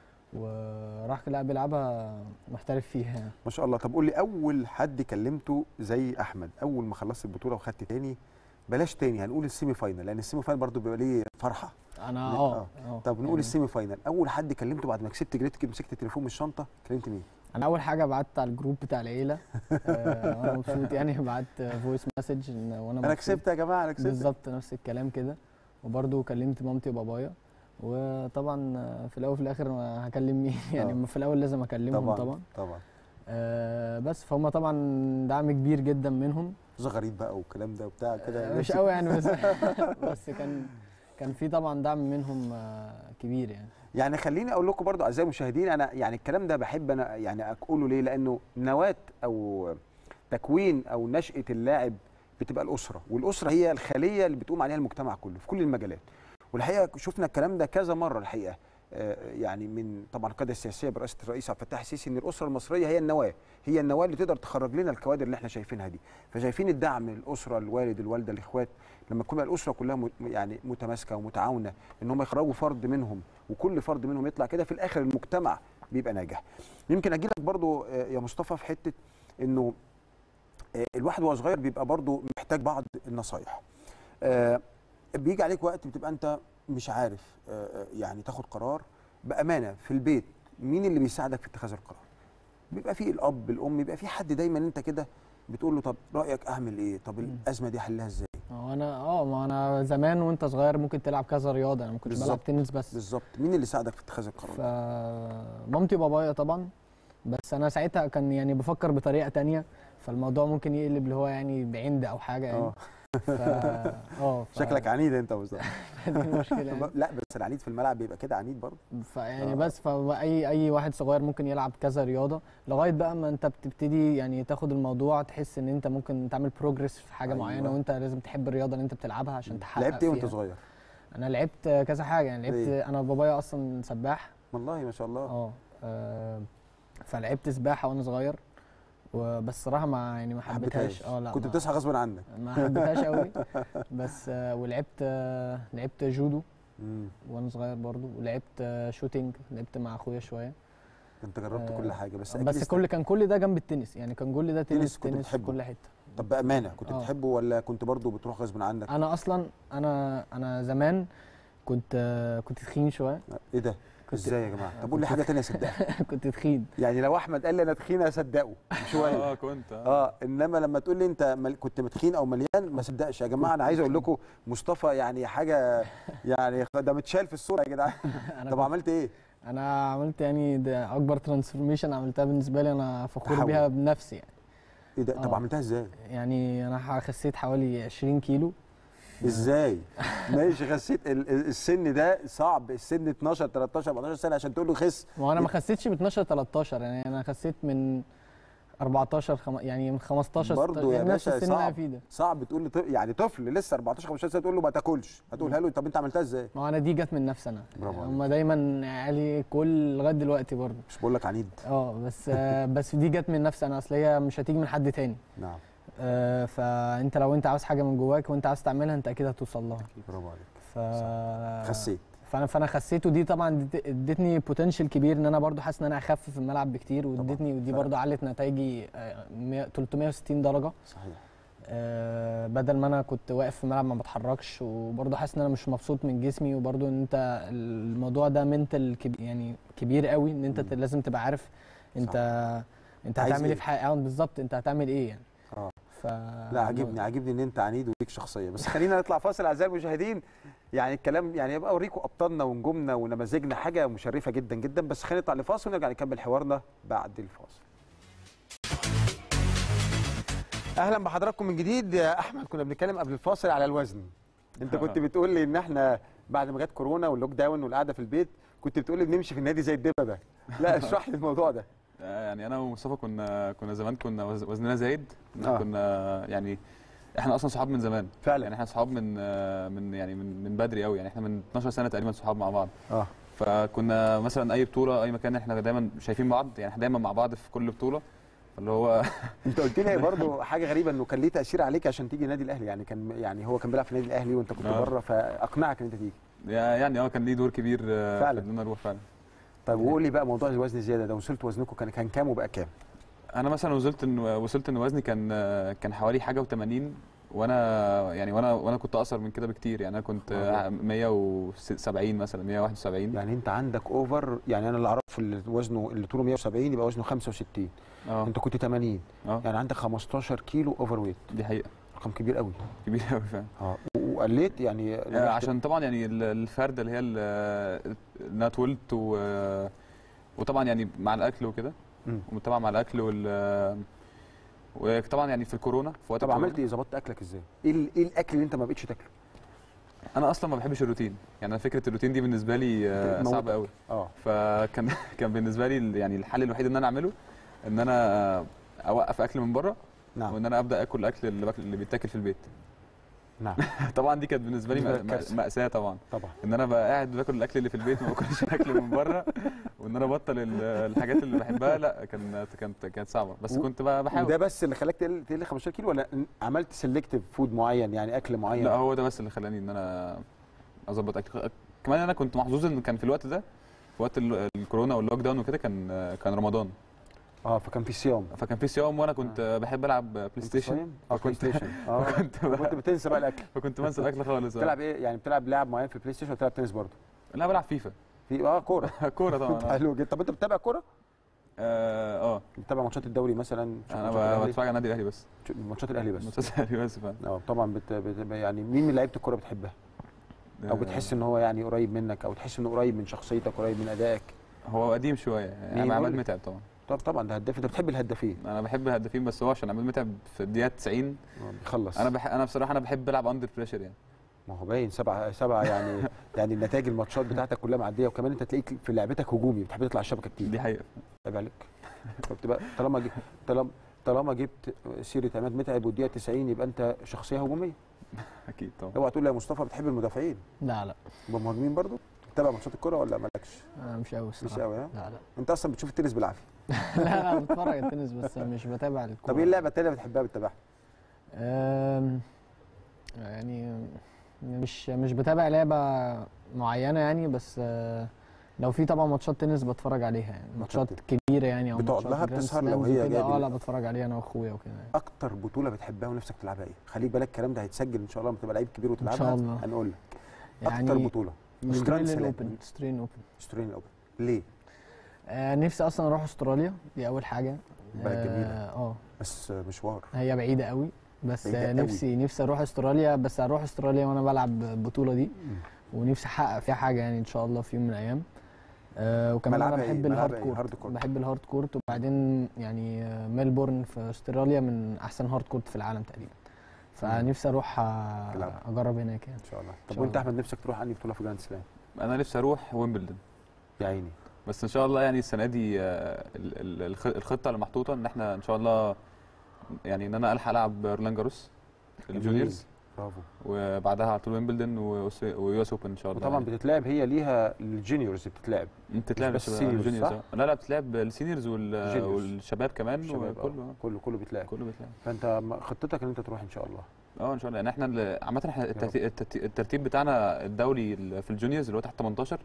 وراح لا بيلعبها محترف فيها يعني. ما شاء الله طب قول لي اول حد كلمته زي احمد اول ما خلصت البطوله وخدت تاني بلاش تاني هنقول السيمي فاينل لان السيمي فاينل برضه بيبقى ليه فرحه انا لا، اه اه طب نقول يعني السيمي فاينل اول حد كلمته بعد ما كسبت جريت مسكت التليفون من الشنطه كلمت مين انا اول حاجه بعت على الجروب بتاع العيله آه، وانا مبسوط يعني بعت فويس مسج وانا انا مبسوط. كسبت يا جماعه انا كسبت بالظبط نفس الكلام كده وبرده كلمت مامتي وبابايا وطبعا في الاول وفي الاخر ما هكلم مين يعني آه. في الاول لازم اكلمهم طبعا طبعا, طبعا آه بس فهم طبعا دعم كبير جدا منهم زغاريد بقى والكلام ده وبتاع كده آه، مش نفسك- قوي يعني بس بس كان كان في طبعا دعم منهم آه كبير يعني يعني خليني اقول لكم برضو اعزائي المشاهدين انا يعني الكلام ده بحب انا يعني اقوله ليه لانه نواه او تكوين او نشاه اللاعب بتبقى الاسره والاسره هي الخليه اللي بتقوم عليها المجتمع كله في كل المجالات والحقيقه شفنا الكلام ده كذا مره الحقيقه آه، يعني من طبعا القياده السياسيه برئاسه الرئيس عبد الفتاح السيسي ان الاسره المصريه هي النواه هي النواه اللي تقدر تخرج لنا الكوادر اللي احنا شايفينها دي فشايفين الدعم الاسره الوالد الوالده الاخوات لما تكون الاسره كلها م- يعني متماسكه ومتعاونه ان هم يخرجوا فرد منهم وكل فرد منهم يطلع كده في الاخر المجتمع بيبقى ناجح يمكن اجي لك برضو آه، يا مصطفى في حته انه آه، الواحد وهو صغير بيبقى برضو محتاج بعض النصايح آه، بيجي عليك وقت بتبقى انت مش عارف آه، آه، يعني تاخد قرار بامانه في البيت مين اللي بيساعدك في اتخاذ القرار بيبقى في الاب الام بيبقى في حد دايما انت كده بتقول له طب رايك اعمل ايه طب الازمه دي احلها ازاي هو انا اه ما انا زمان وانت صغير ممكن تلعب كذا رياضه انا ما كنتش بلعب بالظبط. تنس بس بالظبط مين اللي ساعدك في اتخاذ القرار فمامتي وبابايا طبعا بس انا ساعتها كان يعني بفكر بطريقه تانية فالموضوع ممكن يقلب اللي هو يعني بعند او حاجه يعني اه ف... اه ف... شكلك عنيد انت يا مصطفى دي المشكله يعني. لا بس العنيد في الملعب بيبقى كده عنيد برضه فيعني آه. بس فاي اي واحد صغير ممكن يلعب كذا رياضه لغايه بقى ما انت بتبتدي يعني تاخد الموضوع تحس ان انت ممكن تعمل بروجرس في حاجه أيوة. أيوة. معينه وانت لازم تحب الرياضه اللي انت بتلعبها عشان تحقق لعبت ايه وانت فيها. صغير؟ انا لعبت كذا حاجه يعني لعبت إيه؟ انا بابايا اصلا سباح والله ما شاء الله اه آه، فلعبت سباحه وانا صغير وبس صراحه ما يعني ما حبيتهاش اه لا كنت ما- بتصحى غصب عنك ما حبيتهاش قوي بس آه، ولعبت آه، لعبت جودو مم. وانا صغير برضو ولعبت آه، شوتينج لعبت مع اخويا شويه انت جربت كل حاجه بس أكيد بس است- كل كان كل ده جنب التنس يعني كان كل ده تنس تنس كنت تنس في بتحبه؟ كل حته طب بامانه كنت آه. بتحبه ولا كنت برضه بتروح غصب عنك؟ انا اصلا انا انا زمان كنت آه، كنت تخين شويه ايه ده؟ ازاي يا جماعه؟ طب قول لي حاجه ثانيه صدقها كنت تخين يعني لو احمد قال لي انا تخين اصدقه شويه اه كنت آه. اه انما لما تقول لي انت مل... كنت متخين او مليان ما صدقش يا جماعه انا عايز اقول لكم مصطفى يعني حاجه يعني ده متشال في الصوره يا جدعان أنا طب كنت- عملت ايه؟ انا عملت يعني ده اكبر ترانسفورميشن عملتها بالنسبه لي انا فخور تحول. بيها بنفسي يعني ايه ده؟ طب آه. عملتها ازاي؟ يعني انا خسيت حوالي 20 كيلو ازاي؟ ماشي خسيت ال- ال- السن ده صعب السن 12 13 14 سنه عشان تقول له خس ما هو انا ما خسيتش ب 12 13 يعني انا خسيت من 14 خم... يعني من 15 برضه 16 يا يعني نفس باشا السن اللي أنا صعب فيه ده صعب تقول لي يعني طفل لسه 14 15 سنه تقول له ما تاكلش هتقولها له طب انت عملتها ازاي؟ ما هو انا دي جت من نفسي انا برافو هم دايما عيالي كل لغايه دلوقتي برضه مش بقول لك عنيد اه بس آه، بس دي جت من نفسي انا اصل هي مش هتيجي من حد تاني نعم آه، فانت لو انت عاوز حاجه من جواك وانت عاوز تعملها انت اكيد هتوصل لها برافو عليك ف خسيت فانا فانا خسيت ودي طبعا ادت- ادتني بوتنشال كبير ان انا برضو حاسس ان انا اخف في الملعب بكتير وادتني ودي فرق. برضو علت نتائجي آه، 100 360 درجه صحيح آه، بدل ما انا كنت واقف في الملعب ما بتحركش وبرضو حاسس ان انا مش مبسوط من جسمي وبرضو ان انت الموضوع ده منتال كبير يعني كبير قوي ان انت مم. لازم تبقى عارف انت انت عايز هتعمل إيه؟ ايه في حياتك بالظبط انت هتعمل ايه يعني اه ف لا عاجبني عاجبني ان انت عنيد وليك شخصيه بس خلينا نطلع فاصل اعزائي المشاهدين يعني الكلام يعني يبقى اوريكم ابطالنا ونجومنا ونماذجنا حاجه مشرفه جدا جدا بس خلينا نطلع لفاصل ونرجع نكمل حوارنا بعد الفاصل اهلا بحضراتكم من جديد يا احمد كنا بنتكلم قبل الفاصل على الوزن انت كنت بتقول لي ان احنا بعد ما جت كورونا واللوك داون والقعده في البيت كنت بتقول لي بنمشي في النادي زي الدببه لا اشرح لي الموضوع ده آه، يعني انا ومصطفى كنا كنا زمان كنا وز- وزننا زايد آه. كنا يعني احنا اصلا صحاب من زمان فعلا. يعني احنا صحاب من آه، من يعني من من بدري قوي يعني احنا من 12 سنه تقريبا صحاب مع بعض اه فكنا مثلا اي بطوله اي مكان احنا دايما شايفين بعض يعني احنا دايما مع بعض في كل بطوله اللي هو انت قلت لي برضه حاجه غريبه انه كان ليه تاثير عليك عشان تيجي النادي الاهلي يعني كان يعني هو كان بيلعب في النادي الاهلي وانت كنت آه. بره فاقنعك ان انت تيجي يعني اه كان ليه دور كبير آه، فعلا. في ان انا اروح فعلا طيب وقول لي بقى موضوع الوزن الزياده ده وصلت وزنكم كان كان كام وبقى كام؟ انا مثلا وصلت ان وصلت ان وزني كان كان حوالي حاجه و80 وانا يعني وانا وانا كنت اقصر من كده بكتير يعني انا كنت آه. 170 مثلا 171 يعني انت عندك اوفر يعني انا اللي اعرفه اللي وزنه اللي طوله 170 يبقى وزنه 65 اه انت كنت 80 اه يعني عندك 15 كيلو اوفر ويت دي حقيقه رقم كبير قوي كبير قوي فعلا اه وقليت يعني آه، عشان طبعا يعني ال- الفرده اللي هي ال- انها اتولدت و- وطبعا يعني مع الاكل وكده مم. وطبعا مع الاكل وال وطبعا يعني في الكورونا في وقت طب الكورونا، عملت ايه ظبطت اكلك ازاي؟ ايه ال- ايه الاكل اللي انت ما بقتش تاكله؟ انا اصلا ما بحبش الروتين يعني انا فكره الروتين دي بالنسبه لي آه، موتك. صعبه قوي اه فكان كان بالنسبه لي ال- يعني الحل الوحيد ان انا اعمله ان انا اوقف اكل من بره نعم وان انا ابدا اكل الاكل اللي, باكل اللي بيتاكل في البيت نعم طبعا دي كانت بالنسبه لي بالنسبة لك مأ- كارثة. ماساه طبعا طبعا ان انا بقى قاعد باكل الاكل اللي في البيت ما باكلش الاكل من بره وان انا ابطل ال- الحاجات اللي بحبها لا كانت كانت كانت صعبه بس و- كنت بقى بحاول وده بس اللي خلاك تقل تقل 15 كيلو ولا عملت سيلكتيف فود معين يعني اكل معين؟ لا هو ده بس اللي خلاني ان انا اظبط اكل كمان انا كنت محظوظ ان كان في الوقت ده في وقت ال- الكورونا واللوك داون وكده كان كان رمضان اه فكان في صيام فكان في صيام وانا كنت بحب العب بلاي كنت ستيشن صايم؟ اه بلاي فكنت ستيشن اه كنت كنت بتنسى بقى الاكل فكنت بنسى الاكل خالص آه. بتلعب ايه يعني بتلعب لعب معين في البلاي ستيشن ولا بتلعب تنس برضه؟ لا بلعب فيفا في اه كوره كوره طبعا آه. حلو جدا طب انت بتتابع كوره؟ اه آه. بتتابع ماتشات الدوري مثلا انا ماتشات ب- الأهلي؟ بتفرج على النادي الاهلي بس ماتشات الاهلي بس ماتشات الاهلي بس فعلا اه طبعا بت... بت... يعني مين من لعيبه الكوره بتحبها؟ او بتحس ان هو يعني قريب منك او تحس انه قريب من شخصيتك قريب من ادائك هو قديم شويه مين يعني قول عماد لي؟ متعب طبعا طب طبعا ده هداف انت بتحب الهدافين انا بحب الهدافين بس هو عشان عماد متعب في الدقيقه 90 بيخلص انا بح... انا بصراحه انا بحب العب اندر بريشر يعني ما هو باين سبعه سبعه يعني يعني النتائج الماتشات بتاعتك كلها معديه وكمان انت تلاقيك في لعبتك هجومي بتحب تطلع الشبكه كتير دي حقيقه عيب عليك فبتبقى طالما جبت طالما طالما جبت سيره عماد متعب والدقيقه 90 يبقى انت شخصيه هجوميه اكيد طبعا اوعى تقول لي يا مصطفى بتحب المدافعين لا لا يبقى مهاجمين برضو تتابع ماتشات الكوره ولا مالكش انا مش قوي مش قوي ها لا لا انت اصلا بتشوف التنس بالعافيه لا لا بتفرج على التنس بس مش بتابع الكوره طب ايه اللعبه التانيه اللي بتحبها بتتابعها أم، يعني مش مش بتابع لعبة معينة يعني بس آه، لو في طبعا ماتشات تنس بتفرج عليها يعني ماتشات ماتشات كبيرة يعني او بتقعد ماتشات لها جراند بتسهر لو سلامز هي وكده. جاية اه بال- لا بتفرج عليها انا واخويا وكده يعني. اكتر بطوله بتحبها ونفسك تلعبها ايه خلي بالك الكلام ده هيتسجل ان شاء الله لما تبقى لعيب كبير وتلعبها شاء الله. هنقول لك يعني اكتر بطوله من جراند استراليان سلام اوبن استراليان اوبن استراليان اوبن ليه آه نفسي اصلا اروح استراليا دي اول حاجة بلد جميلة. اه آه، بس مشوار هي بعيدة قوي بس بعيدة آه قوي. نفسي نفسي اروح استراليا بس اروح استراليا وانا بلعب البطولة دي ونفسي احقق فيها حاجة يعني ان شاء الله في يوم من الايام آه وكمان انا ملعبها إيه؟ بحب ملعبها الهارد إيه؟ كورت هارد كورت. بحب الهارد كورت وبعدين يعني آه، ميلبورن في استراليا من احسن هارد كورت في العالم تقريبا فنفسي اروح آه، تلعب. اجرب هناك يعني ان شاء الله طب شاء وانت الله. احمد نفسك تروح انهي بطوله في جراند سلام انا نفسي اروح ويمبلدون يا عيني بس ان شاء الله يعني السنه دي آه، ال- ال- الخ- الخطه اللي محطوطه ان احنا ان شاء الله يعني ان انا الحق العب رولان جاروس الجونيورز برافو وبعدها على طول ويمبلدون ويو اس اوبن ان شاء الله وطبعا يعني. بتتلعب هي ليها الجونيورز بتتلعب انت تلعب بس الشباب- السينيورز، الجونيورز صح؟ آه. لا لا بتلعب السينيورز وال- الجونيورز. والشباب كمان الشباب، آه. وكله كله كله بيتلعب كله بتلعب فانت م- خطتك ان انت تروح ان شاء الله اه ان شاء الله يعني احنا ال- عامه احنا رب. الترتيب, الترتيب, الترتيب بتاعنا الدولي ال- في الجونيورز اللي هو تحت 18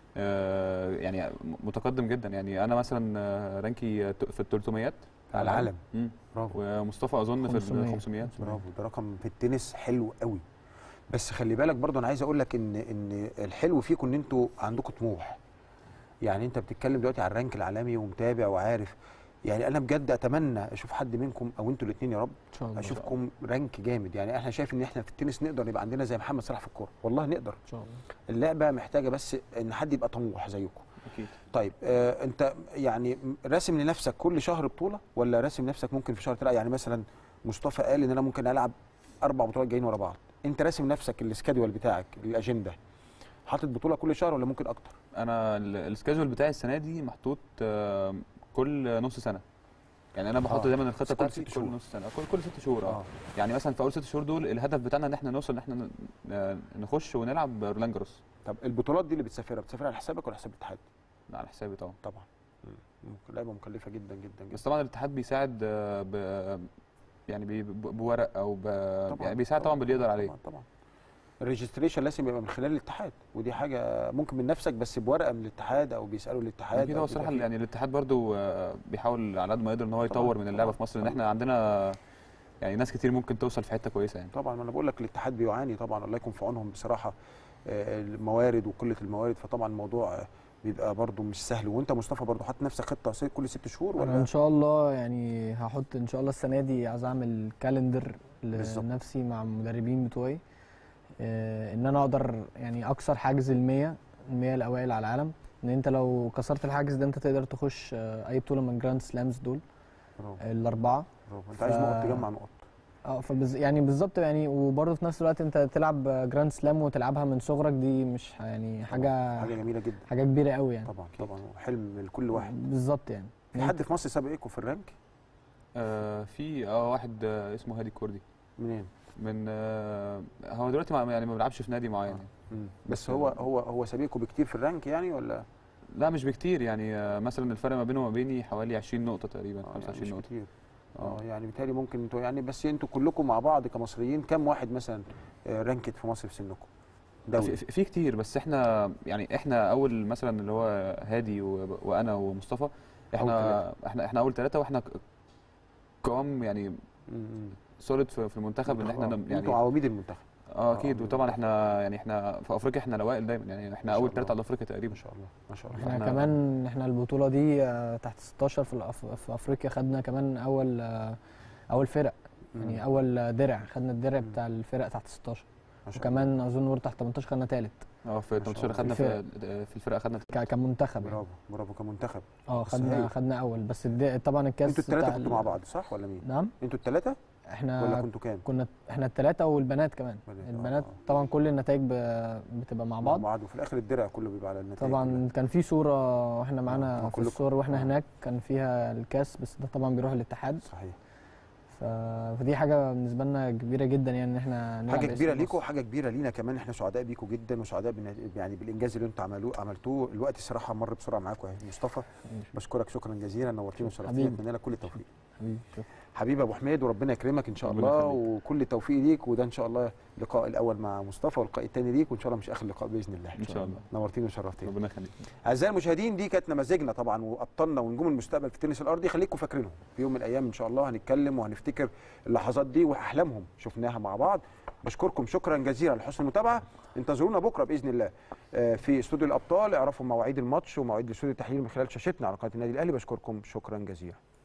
آه، يعني متقدم جدا يعني انا مثلا آه، رانكي ت- في ال 300 على العالم مم. برافو ومصطفى اظن في ال 500. 500 برافو ده رقم في التنس حلو قوي بس خلي بالك برضه انا عايز اقول لك ان ان الحلو فيكم ان انتوا عندكم طموح يعني انت بتتكلم دلوقتي على الرانك العالمي ومتابع وعارف يعني انا بجد اتمنى اشوف حد منكم او انتوا الاثنين يا رب ان شاء الله اشوفكم رانك جامد يعني احنا شايف ان احنا في التنس نقدر يبقى عندنا زي محمد صلاح في الكوره والله نقدر ان شاء الله اللعبه محتاجه بس ان حد يبقى طموح زيكم اكيد طيب آه انت يعني راسم لنفسك كل شهر بطوله ولا راسم نفسك ممكن في شهر تلعب يعني مثلا مصطفى قال ان انا ممكن العب اربع بطولات جايين ورا بعض انت راسم نفسك السكادول بتاعك الاجنده حاطط بطوله كل شهر ولا ممكن اكتر انا ال- السكادجول بتاعي السنه دي محطوط آه، كل نص سنه يعني انا بحط آه. دايما بس الخطه كل بتاعتي ست كل شهور. نص سنه كل كل ست شهور اه اه يعني مثلا في اول ست شهور دول الهدف بتاعنا ان احنا نوصل ان احنا ن- آه، نخش ونلعب رولان جاروس طب البطولات دي اللي بتسافرها بتسافرها على حسابك ولا حساب الاتحاد على حسابي طبعا طبعا ممكن لعبه مكلفه جدا جدا جدا بس طبعا الاتحاد بيساعد آه، ب يعني بي- ب- بورق او ب يعني بيساعد طبعا باللي يقدر عليه طبعا طبعا الريجستريشن لازم يبقى من خلال الاتحاد ودي حاجه ممكن من نفسك بس بورقه من الاتحاد او بيسالوا الاتحاد اكيد أو هو بيبقى الصراحه فيه- يعني الاتحاد برضو آه، بيحاول على قد ما يقدر ان هو طبعاً، يطور من اللعبه طبعاً، في مصر لان طبعاً. احنا عندنا يعني ناس كتير ممكن توصل في حته كويسه يعني طبعا ما انا بقول لك الاتحاد بيعاني طبعا الله يكون في عونهم بصراحه آه، الموارد وقله الموارد فطبعا الموضوع آه، بيبقى برضو مش سهل وانت مصطفى برضو حاطط نفسك خطه س- كل ست شهور انا ولا ان شاء الله يعني هحط ان شاء الله السنه دي عايز اعمل كالندر بالظبط. لنفسي مع المدربين بتوعي آه، ان انا اقدر يعني اكسر حاجز ال 100 ال 100 الاوائل على العالم ان انت لو كسرت الحاجز ده انت تقدر تخش آه، اي بطوله من جراند سلامز دول برافو الاربعه برافو انت عايز ف- نقط تجمع نقط اه فبز يعني بالظبط يعني وبرضه في نفس الوقت انت تلعب جراند سلام وتلعبها من صغرك دي مش ح- يعني حاجه حاجه جميله جدا حاجه كبيره قوي يعني طبعا طبعا حلم لكل واحد بالظبط يعني في حد في مصر سابقكم في الرانك آه في اه واحد آه اسمه هادي الكردي منين من آه هو دلوقتي ما يعني ما بيلعبش في نادي معين يعني. مم. بس هو هو هو سابقكم بكتير في الرانك يعني ولا لا مش بكتير يعني آه مثلا الفرق ما بينه وما بيني حوالي 20 نقطه تقريبا آه يعني 25 مش نقطه كتير آه. اه يعني بالتالي ممكن انتوا يعني بس انتوا كلكم مع بعض كمصريين كم واحد مثلا آه، رانكت في مصر في سنكم دولي في, في كتير بس احنا يعني احنا اول مثلا اللي هو هادي و- وانا ومصطفى احنا أول احنا احنا اول ثلاثه واحنا ك- قوام يعني مم. سوليد في, في المنتخب ان احنا آه، ن- يعني انتوا عواميد المنتخب اه اكيد آه، وطبعا احنا يعني احنا في افريقيا احنا الاوائل دايما يعني احنا ما شاء اول الله. ثلاثه على افريقيا تقريبا ما شاء الله ما شاء الله احنا فاحنا- كمان احنا البطوله دي آه، تحت 16 في, الأف... في افريقيا خدنا كمان اول آه، اول فرق يعني مم. اول آه، درع خدنا الدرع مم. بتاع الفرق تحت 16 ما شاء الله. وكمان اظن برضه تحت 18 خدنا ثالث اه في ما شاء 18 الله. خدنا في في في الفرقه خدنا ك- كمنتخب يعني. برافو برافو كمنتخب اه بس خدنا هايل. خدنا اول بس الد- طبعا الكاس انتوا الثلاثه بتاع كنتوا ال- مع بعض صح ولا مين؟ نعم انتوا الثلاثه ولا احنا كنتوا كام؟ كنا احنا الثلاثه والبنات كمان بنات، آه، البنات آه. طبعا كل النتائج ب- بتبقى مع مع بعض بعض وفي الاخر الدرع كله بيبقى على النتائج طبعا كان في صوره واحنا آه، معانا مع في كلكم. الصور واحنا آه. هناك كان فيها الكاس بس ده طبعا بيروح للاتحاد صحيح ف... فدي حاجه بالنسبه لنا كبيره جدا يعني ان احنا نلعب حاجه اسم كبيره مصر. ليكم وحاجه كبيره لينا كمان احنا سعداء بيكم جدا وسعداء بن- يعني بالانجاز اللي انتوا عملوه عملتوه الوقت الصراحه مر بسرعه معاكم يا مصطفى بشكرك شكرا جزيلا نورتينا وشرفتينا حبيبي. اتمنى لك كل التوفيق حبيبي شكرا حبيبي ابو حميد وربنا يكرمك ان شاء ربنا الله يخليك. وكل التوفيق ليك وده ان شاء الله اللقاء الاول مع مصطفى واللقاء الثاني ليك وان شاء الله مش اخر لقاء باذن الله ان شاء الله نورتينا وشرفتينا ربنا يخليك اعزائي المشاهدين دي كانت نماذجنا طبعا وابطالنا ونجوم المستقبل في التنس الارضي خليكم فاكرينهم في يوم من الايام ان شاء الله هنتكلم وهنفتكر اللحظات دي واحلامهم شفناها مع بعض بشكركم شكرا جزيلا لحسن المتابعه انتظرونا بكره باذن الله آه، في استوديو الابطال اعرفوا مواعيد الماتش ومواعيد الاستوديو التحليل من خلال شاشتنا على قناه النادي الاهلي بشكركم شكرا جزيلا